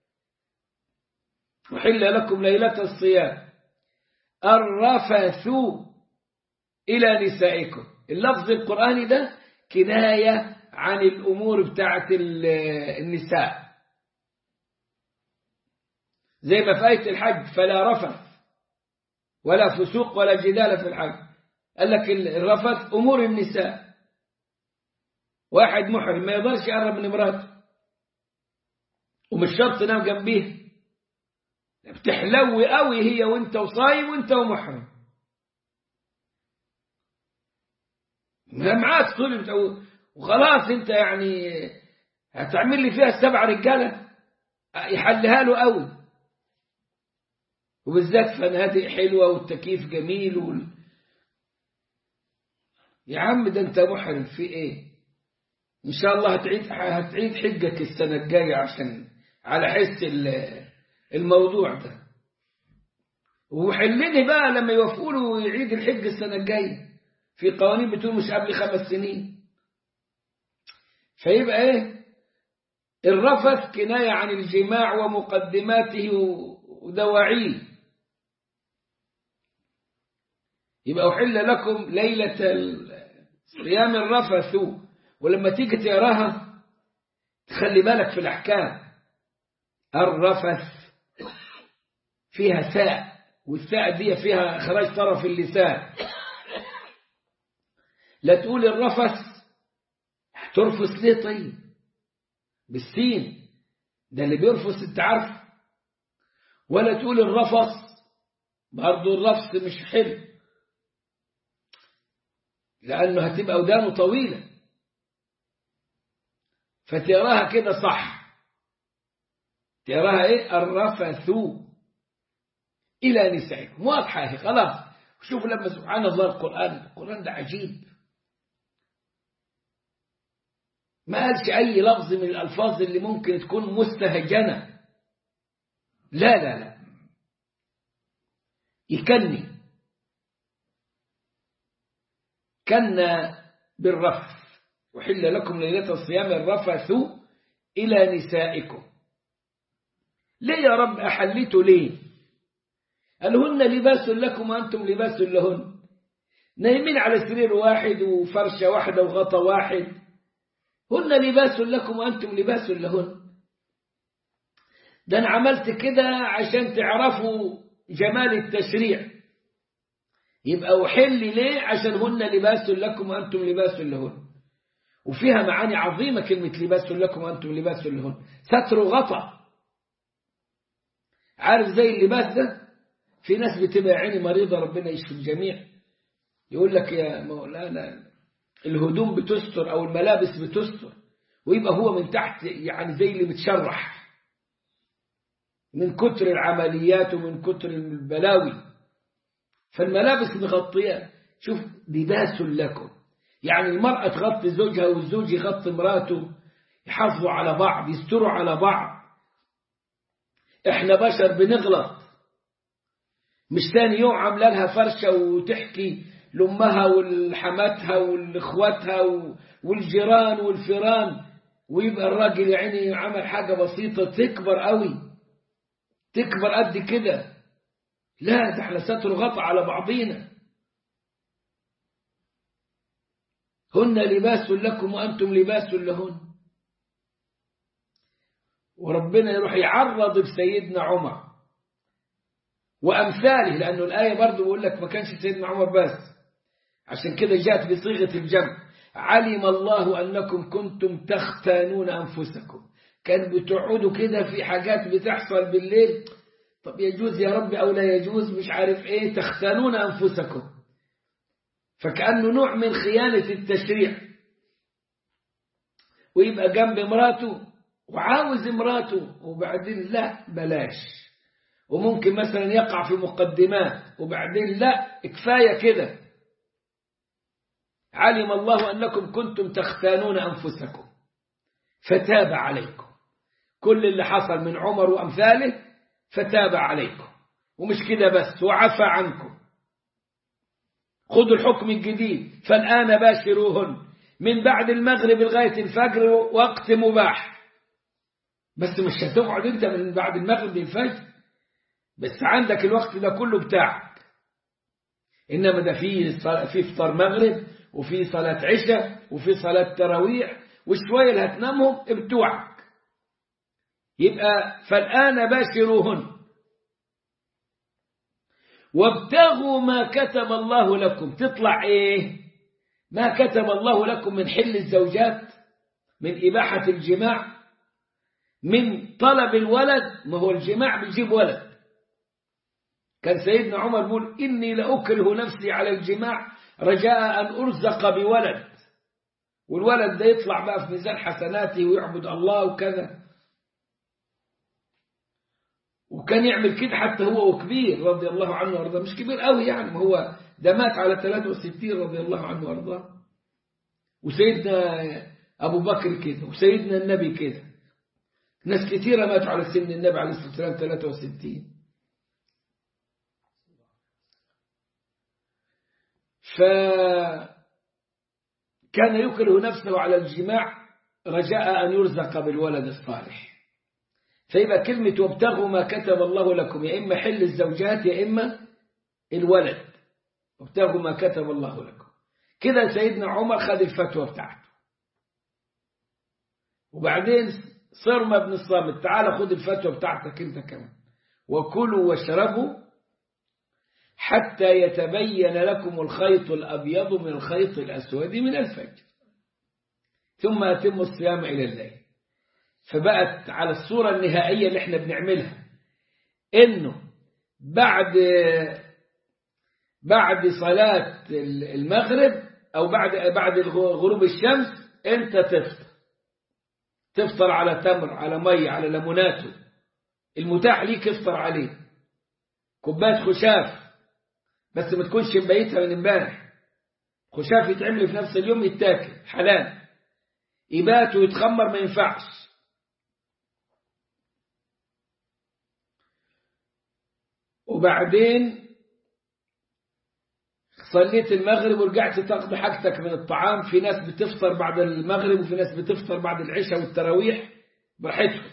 أحل لكم ليلة الصيام الرفث إلى نسائكم اللفظ القرآني ده كناية عن الأمور بتاعت النساء زي ما في آية الحج فلا رفث ولا فسوق ولا جدال في الحج قال لك الرفث أمور النساء واحد محرم ما يقدرش يقرب من امراته ومش شرط تنام جنبيها بتحلوي قوي هي وانت وصايم وانت ومحرم معاك طول وخلاص انت يعني هتعمل لي فيها السبع رجاله يحلها له قوي وبالذات فنادق حلوه والتكييف جميل وال... يا عم ده انت محرم في ايه ان شاء الله هتعيد هتعيد حجك السنه الجايه عشان على حس الموضوع ده وحلني بقى لما يوافقوا له يعيد الحج السنه الجايه في قوانين بتقول مش قبل خمس سنين فيبقى ايه الرفث كناية عن الجماع ومقدماته ودواعيه يبقى أحل لكم ليلة صيام الرفث ولما تيجي تقراها تخلي بالك في الأحكام الرفث فيها ثاء والثاء دي فيها إخراج طرف اللسان لا تقول الرفث ترفث ليه طيب بالسين ده اللي بيرفث انت عارف ولا تقول الرفث برضه الرفث مش حلو لأنه هتبقى ودانه طويلة فتراها كده صح تراها ايه الرفث إلى نسائكم واضحة اهي خلاص شوف لما سبحان الله القرآن القرآن ده عجيب ما قالش أي لفظ من الألفاظ اللي ممكن تكون مستهجنة لا لا لا يكني كنا بالرفث وحل لكم ليلة الصيام الرفث إلى نسائكم ليه يا رب أحلته ليه قال هن لباس لكم وأنتم لباس لهن نايمين على سرير واحد وفرشة واحدة وغطا واحد هن لباس لكم وأنتم لباس لهن ده أنا عملت كده عشان تعرفوا جمال التشريع يبقى أحل ليه عشان هن لباس لكم وأنتم لباس لهن وفيها معاني عظيمة كلمة لباس لكم وأنتم لباس لهن ستر غطى عارف زي اللباس ده في ناس بتبقى عيني مريضة ربنا يشفي الجميع يقول لك يا مولانا الهدوم بتستر أو الملابس بتستر ويبقى هو من تحت يعني زي اللي متشرح من كتر العمليات ومن كتر البلاوي فالملابس مغطية شوف لباس لكم يعني المرأة تغطي زوجها والزوج يغطي مراته يحافظوا على بعض يستروا على بعض احنا بشر بنغلط مش ثاني يوم عامله لها فرشة وتحكي لأمها ولحماتها ولإخواتها والجيران والفيران ويبقى الراجل يعني عمل حاجة بسيطة تكبر قوي تكبر قد كده لا ده احنا ستر غطى على بعضينا هن لباس لكم وأنتم لباس لهن وربنا يروح يعرض بسيدنا عمر وأمثاله لأنه الآية برضه بيقول لك ما كانش سيدنا عمر بس عشان كده جاءت بصيغة الجمع علم الله أنكم كنتم تختانون أنفسكم كان بتقعدوا كده في حاجات بتحصل بالليل طب يجوز يا رب أو لا يجوز مش عارف إيه تختانون أنفسكم فكأنه نوع من خيانة التشريع ويبقى جنب مراته وعاوز مراته وبعدين لا بلاش وممكن مثلا يقع في مقدمات وبعدين لا كفاية كده علم الله أنكم كنتم تختانون أنفسكم فتاب عليكم كل اللي حصل من عمر وأمثاله فتاب عليكم ومش كده بس وعفى عنكم خذوا الحكم الجديد فالآن باشروهن من بعد المغرب لغاية الفجر وقت مباح بس مش هتقعد انت من بعد المغرب للفجر بس عندك الوقت ده كله بتاعك إنما ده فيه في فطار مغرب وفي صلاة عشاء وفي صلاة تراويح وشوية اللي هتنامهم بتوعك يبقى فالآن باشروهن وابتغوا ما كتب الله لكم تطلع ايه ما كتب الله لكم من حل الزوجات من إباحة الجماع من طلب الولد ما هو الجماع بيجيب ولد كان سيدنا عمر بيقول إني لأكره نفسي على الجماع رجاء أن أرزق بولد والولد ده يطلع بقى في ميزان حسناتي ويعبد الله وكذا وكان يعمل كده حتى هو وكبير رضي الله عنه وارضاه مش كبير قوي يعني ما هو ده مات على 63 رضي الله عنه وارضاه وسيدنا أبو بكر كده وسيدنا النبي كده ناس كثيرة ماتوا على سن النبي عليه الصلاة والسلام 63 فكان يكره نفسه على الجماع رجاء أن يرزق بالولد الصالح فيبقى كلمة وابتغوا ما كتب الله لكم يا إما حل الزوجات يا إما الولد وابتغوا ما كتب الله لكم كده سيدنا عمر خد الفتوى بتاعته وبعدين صرمة بن الصامت تعال خد الفتوى بتاعتك انت كمان وكلوا واشربوا حتى يتبين لكم الخيط الأبيض من الخيط الأسود من الفجر ثم أتموا الصيام إلى الليل فبقت على الصورة النهائية اللي احنا بنعملها انه بعد بعد صلاة المغرب او بعد بعد غروب الشمس انت تفطر تفطر على تمر على مي على ليموناتو المتاح ليك افطر عليه كوبايه خشاف بس ما تكونش مبيتها من امبارح خشاف يتعمل في نفس اليوم يتاكل حلال يبات ويتخمر ما ينفعش وبعدين صليت المغرب ورجعت تاخد حاجتك من الطعام في ناس بتفطر بعد المغرب وفي ناس بتفطر بعد العشاء والتراويح براحتهم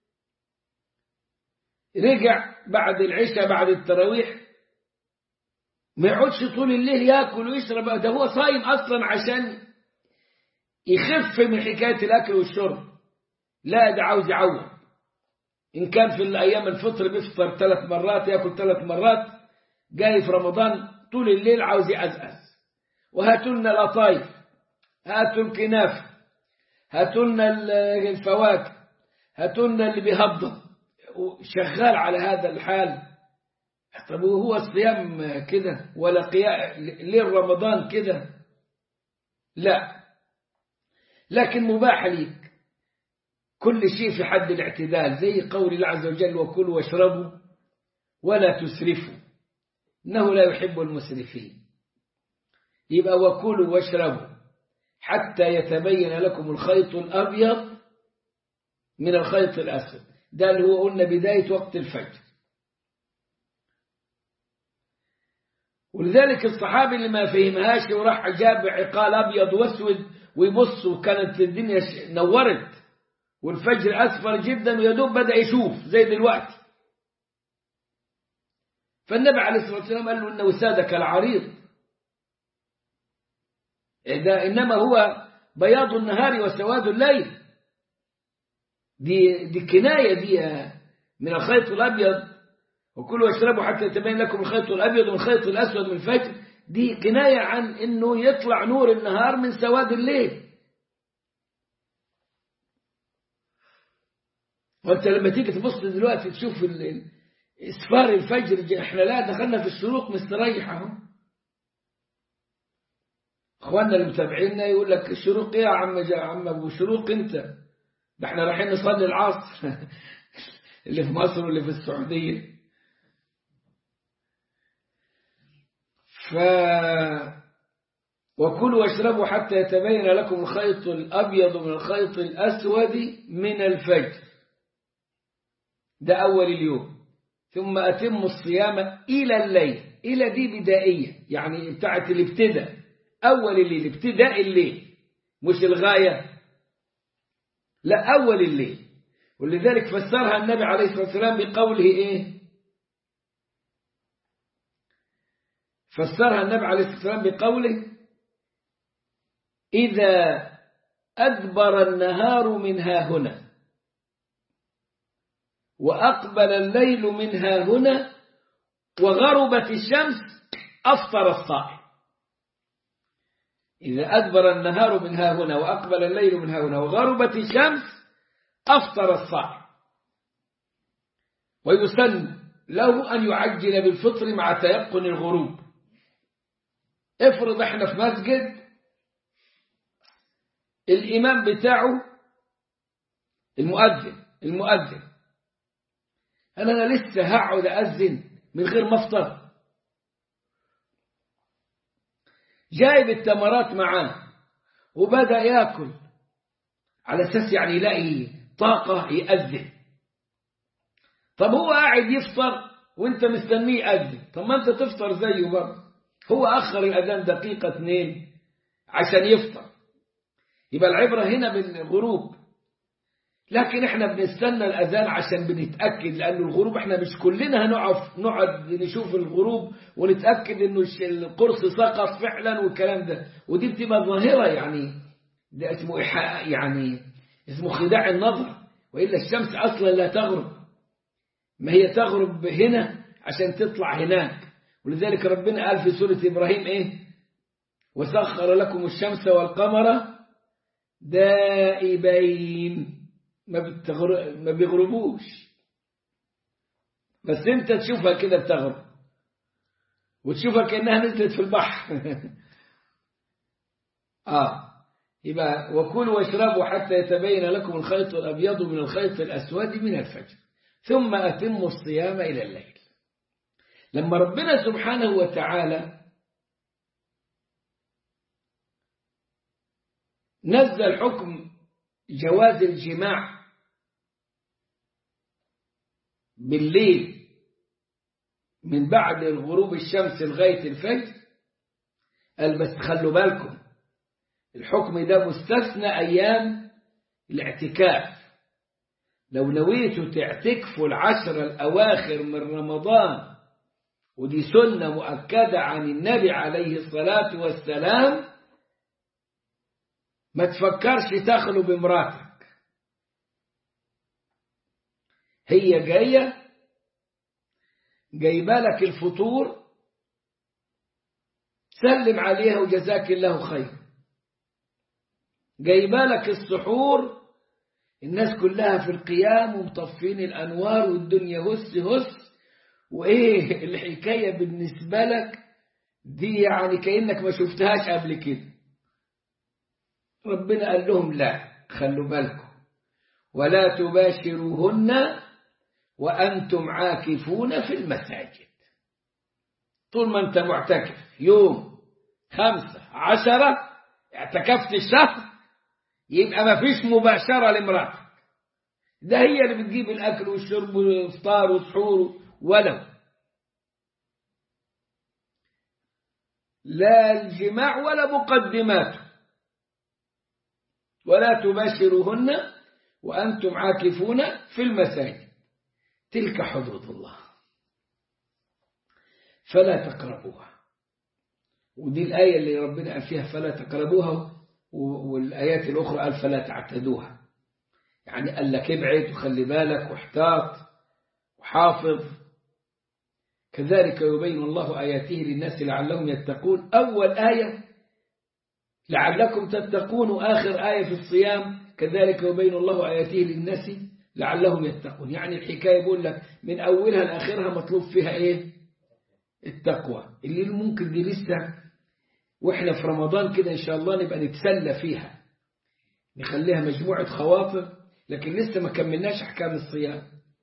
رجع بعد العشاء بعد التراويح ما يقعدش طول الليل ياكل ويشرب ده هو صايم اصلا عشان يخف من حكايه الاكل والشرب لا ده عاوز يعوض ان كان في الايام الفطر بيفطر ثلاث مرات ياكل ثلاث مرات جاي في رمضان طول الليل عاوز يأزأز وهاتوا لنا القطايف هاتوا الكنافه هاتوا لنا الفواكه هاتوا لنا اللي بيهضم شغال على هذا الحال طب وهو الصيام كده ولا قيام ليل رمضان كده لا لكن مباح ليك كل شيء في حد الاعتدال زي قول الله عز وجل وكلوا واشربوا ولا تسرفوا إنه لا يحب المسرفين يبقى وكلوا واشربوا حتى يتبين لكم الخيط الأبيض من الخيط الأسود ده اللي هو قلنا بداية وقت الفجر ولذلك الصحابي اللي ما فهمهاش وراح جاب عقال أبيض وأسود ويبص وكانت الدنيا نورت والفجر أسفر جدا ويدوب بدأ يشوف زي دلوقتي فالنبي عليه الصلاة والسلام قال له إن وسادك العريض ده إنما هو بياض النهار وسواد الليل دي, دي كناية دي من الخيط الأبيض وكلوا واشربوا حتى يتبين لكم الخيط الأبيض والخيط الأسود من الفجر دي كناية عن إنه يطلع نور النهار من سواد الليل وانت لما تيجي تبص دلوقتي تشوف اسفار الفجر احنا لا دخلنا في الشروق مستريح اهو اخواننا اللي متابعينا يقول لك الشروق ايه يا عم يا عم ابو شروق انت ده احنا رايحين نصلي العصر اللي في مصر واللي في السعوديه ف وكلوا واشربوا حتى يتبين لكم الخيط الابيض من الخيط الاسود من الفجر ده أول اليوم ثم أتم الصيام إلى الليل إلى دي بدائية يعني بتاعت الابتداء أول الليل ابتداء الليل مش الغاية لا أول الليل ولذلك فسرها النبي عليه الصلاة والسلام بقوله إيه فسرها النبي عليه الصلاة والسلام بقوله إذا أدبر النهار من ها هنا وأقبل الليل منها هنا وغربت الشمس أفطر الصائم إذا أدبر النهار من ها هنا وأقبل الليل من ها هنا وغربت الشمس أفطر الصائم ويسن له أن يعجل بالفطر مع تيقن الغروب افرض احنا في مسجد الإمام بتاعه المؤذن المؤذن أنا, أنا لسه هقعد أذن من غير ما افطر جايب التمرات معاه وبدأ ياكل على أساس يعني يلاقي طاقة يأذن طب هو قاعد يفطر وانت مستنيه يأذن طب ما انت تفطر زيه برضه هو أخر الأذان دقيقة اتنين عشان يفطر يبقى العبرة هنا بالغروب لكن احنا بنستنى الأذان عشان بنتأكد لأن الغروب احنا مش كلنا هنقف نقعد نشوف الغروب ونتأكد انه القرص سقط فعلا والكلام ده ودي بتبقى ظاهرة يعني ده اسمه إيحاء يعني اسمه خداع النظر وإلا الشمس أصلا لا تغرب ما هي تغرب هنا عشان تطلع هناك ولذلك ربنا قال في سورة إبراهيم إيه وسخر لكم الشمس والقمر دائبين ما, بتغر... ما بيغربوش بس انت تشوفها كده بتغرب وتشوفها كأنها نزلت في البحر آه يبقى وكلوا واشربوا حتى يتبين لكم الخيط الأبيض من الخيط الأسود من الفجر ثم أتموا الصيام إلى الليل لما ربنا سبحانه وتعالى نزل حكم جواز الجماع بالليل من بعد الغروب الشمس لغاية الفجر قال بس خلوا بالكم الحكم ده مستثنى أيام الاعتكاف لو نويتوا تعتكفوا العشر الأواخر من رمضان ودي سنة مؤكدة عن النبي عليه الصلاة والسلام ما تفكرش تخلو بمراتك هي جاية جايبه لك الفطور سلم عليها وجزاك الله خير جايبه لك السحور الناس كلها في القيام ومطفين الأنوار والدنيا هس هس وإيه الحكاية بالنسبة لك دي يعني كأنك ما شفتهاش قبل كده ربنا قال لهم لا خلوا بالكم ولا تباشروهن وأنتم عاكفون في المساجد طول ما أنت معتكف يوم خمسة عشرة اعتكفت الشهر يبقى ما فيش مباشرة لامرأتك ده هي اللي بتجيب الأكل والشرب والإفطار والسحور ولو لا الجماع ولا مقدماته ولا تباشروهن وأنتم عاكفون في المساجد تلك حدود الله فلا تقربوها ودي الآية اللي ربنا قال فيها فلا تقربوها والآيات الأخرى قال فلا تعتدوها يعني قال لك ابعد وخلي بالك واحتاط وحافظ كذلك يبين الله آياته للناس لعلهم يتقون أول آية لعلكم تتقون وآخر آية في الصيام كذلك يبين الله آياته للناس لعلهم يتقون يعني الحكاية بيقول لك من أولها لآخرها مطلوب فيها إيه التقوى اللي ممكن دي لسه وإحنا في رمضان كده إن شاء الله نبقى نتسلى فيها نخليها مجموعة خواطر لكن لسه ما كملناش أحكام الصيام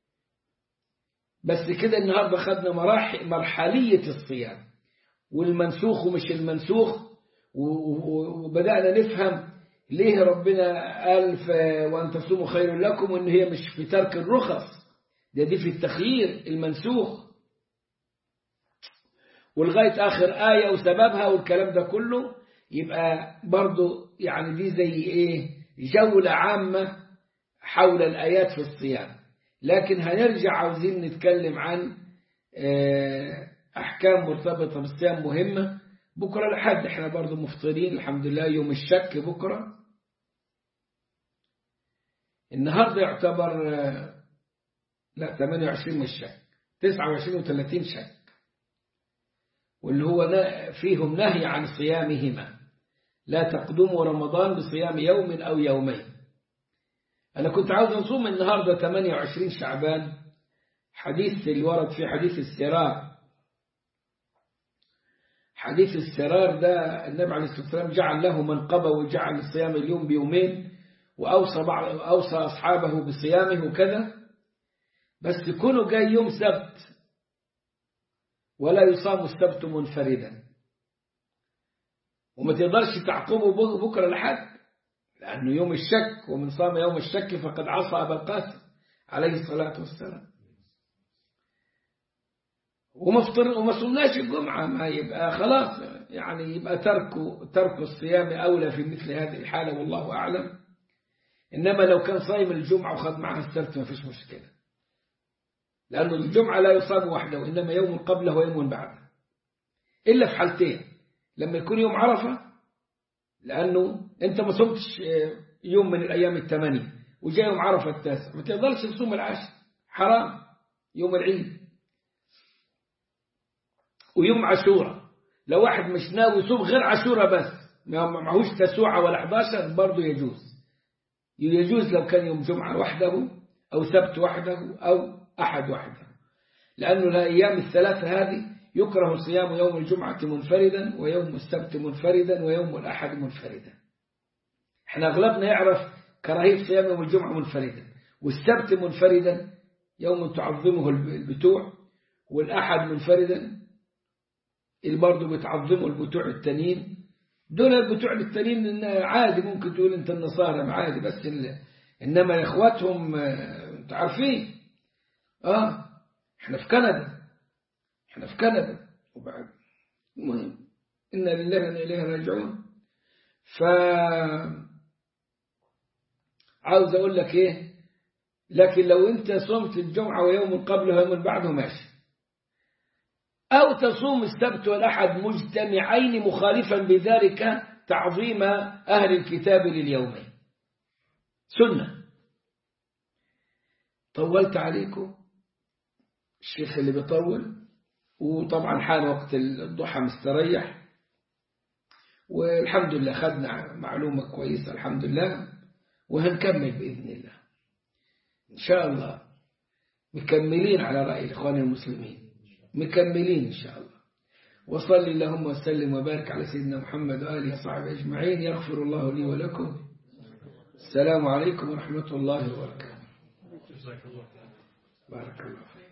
بس كده النهاردة خدنا مراحل مرحلية الصيام والمنسوخ ومش المنسوخ وبدأنا نفهم ليه ربنا قال وأن تصوموا خير لكم وإن هي مش في ترك الرخص ده دي في التخيير المنسوخ ولغاية آخر آية وسببها والكلام ده كله يبقى برضو يعني دي زي إيه جولة عامة حول الآيات في الصيام لكن هنرجع عاوزين نتكلم عن أحكام مرتبطة بالصيام مهمة بكرة لحد احنا برضو مفطرين الحمد لله يوم الشك بكرة النهاردة يعتبر لا 28 مش شك 29 و30 شك واللي هو فيهم نهي عن صيامهما لا تقدموا رمضان بصيام يوم أو يومين أنا كنت عاوز أصوم النهاردة 28 شعبان حديث اللي ورد في حديث السرار حديث السرار ده النبي عليه الصلاة والسلام جعل له منقبة وجعل صيام اليوم بيومين وأوصى, بعض أوصى أصحابه بصيامه وكذا بس يكونوا جاي يوم سبت ولا يصام السبت منفردا وما تقدرش تعقبه بكرة لحد لأنه يوم الشك ومن صام يوم الشك فقد عصى أبا القاسم عليه الصلاة والسلام وما فطر وما صلناش الجمعة ما يبقى خلاص يعني يبقى ترك ترك الصيام أولى في مثل هذه الحالة والله أعلم إنما لو كان صايم الجمعة وخذ معها السبت ما فيش مشكلة لأن الجمعة لا يصام وحده وإنما يوم قبله ويوم بعده إلا في حالتين لما يكون يوم عرفة لأنه أنت ما صمتش يوم من الأيام الثمانية وجاء يوم عرفة التاسع ما تقدرش تصوم العشر حرام يوم العيد ويوم عاشوراء لو واحد مش ناوي يصوم غير عاشوراء بس ما معهوش تسوعة ولا 11 برضه يجوز يجوز لو كان يوم جمعة وحده أو سبت وحده أو أحد وحده لأنه الأيام الثلاثة هذه يكره صيام يوم الجمعة منفردا ويوم السبت منفردا ويوم الأحد منفردا احنا أغلبنا يعرف كراهية صيام يوم الجمعة منفردا والسبت منفردا يوم تعظمه البتوع والأحد منفردا اللي برضه بتعظموا البتوع التانيين دول البتوع التانيين عادي ممكن تقول انت النصارى عادي بس انما اخواتهم انت عارفين اه احنا في كندا احنا في كندا وبعد المهم إنا لله وإنا إليه راجعون ف عاوز أقول لك إيه لكن لو أنت صمت الجمعة ويوم قبله ويوم بعده ماشي أو تصوم السبت والأحد مجتمعين مخالفا بذلك تعظيم أهل الكتاب لليومين سنة طولت عليكم الشيخ اللي بيطول وطبعا حان وقت الضحى مستريح والحمد لله خدنا معلومة كويسة الحمد لله وهنكمل بإذن الله إن شاء الله مكملين على رأي الإخوان المسلمين مكملين إن شاء الله وصل اللهم وسلم وبارك على سيدنا محمد وآله وصحبه أجمعين يغفر الله لي ولكم السلام عليكم ورحمة الله وبركاته بارك الله فيك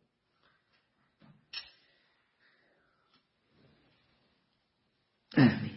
آمين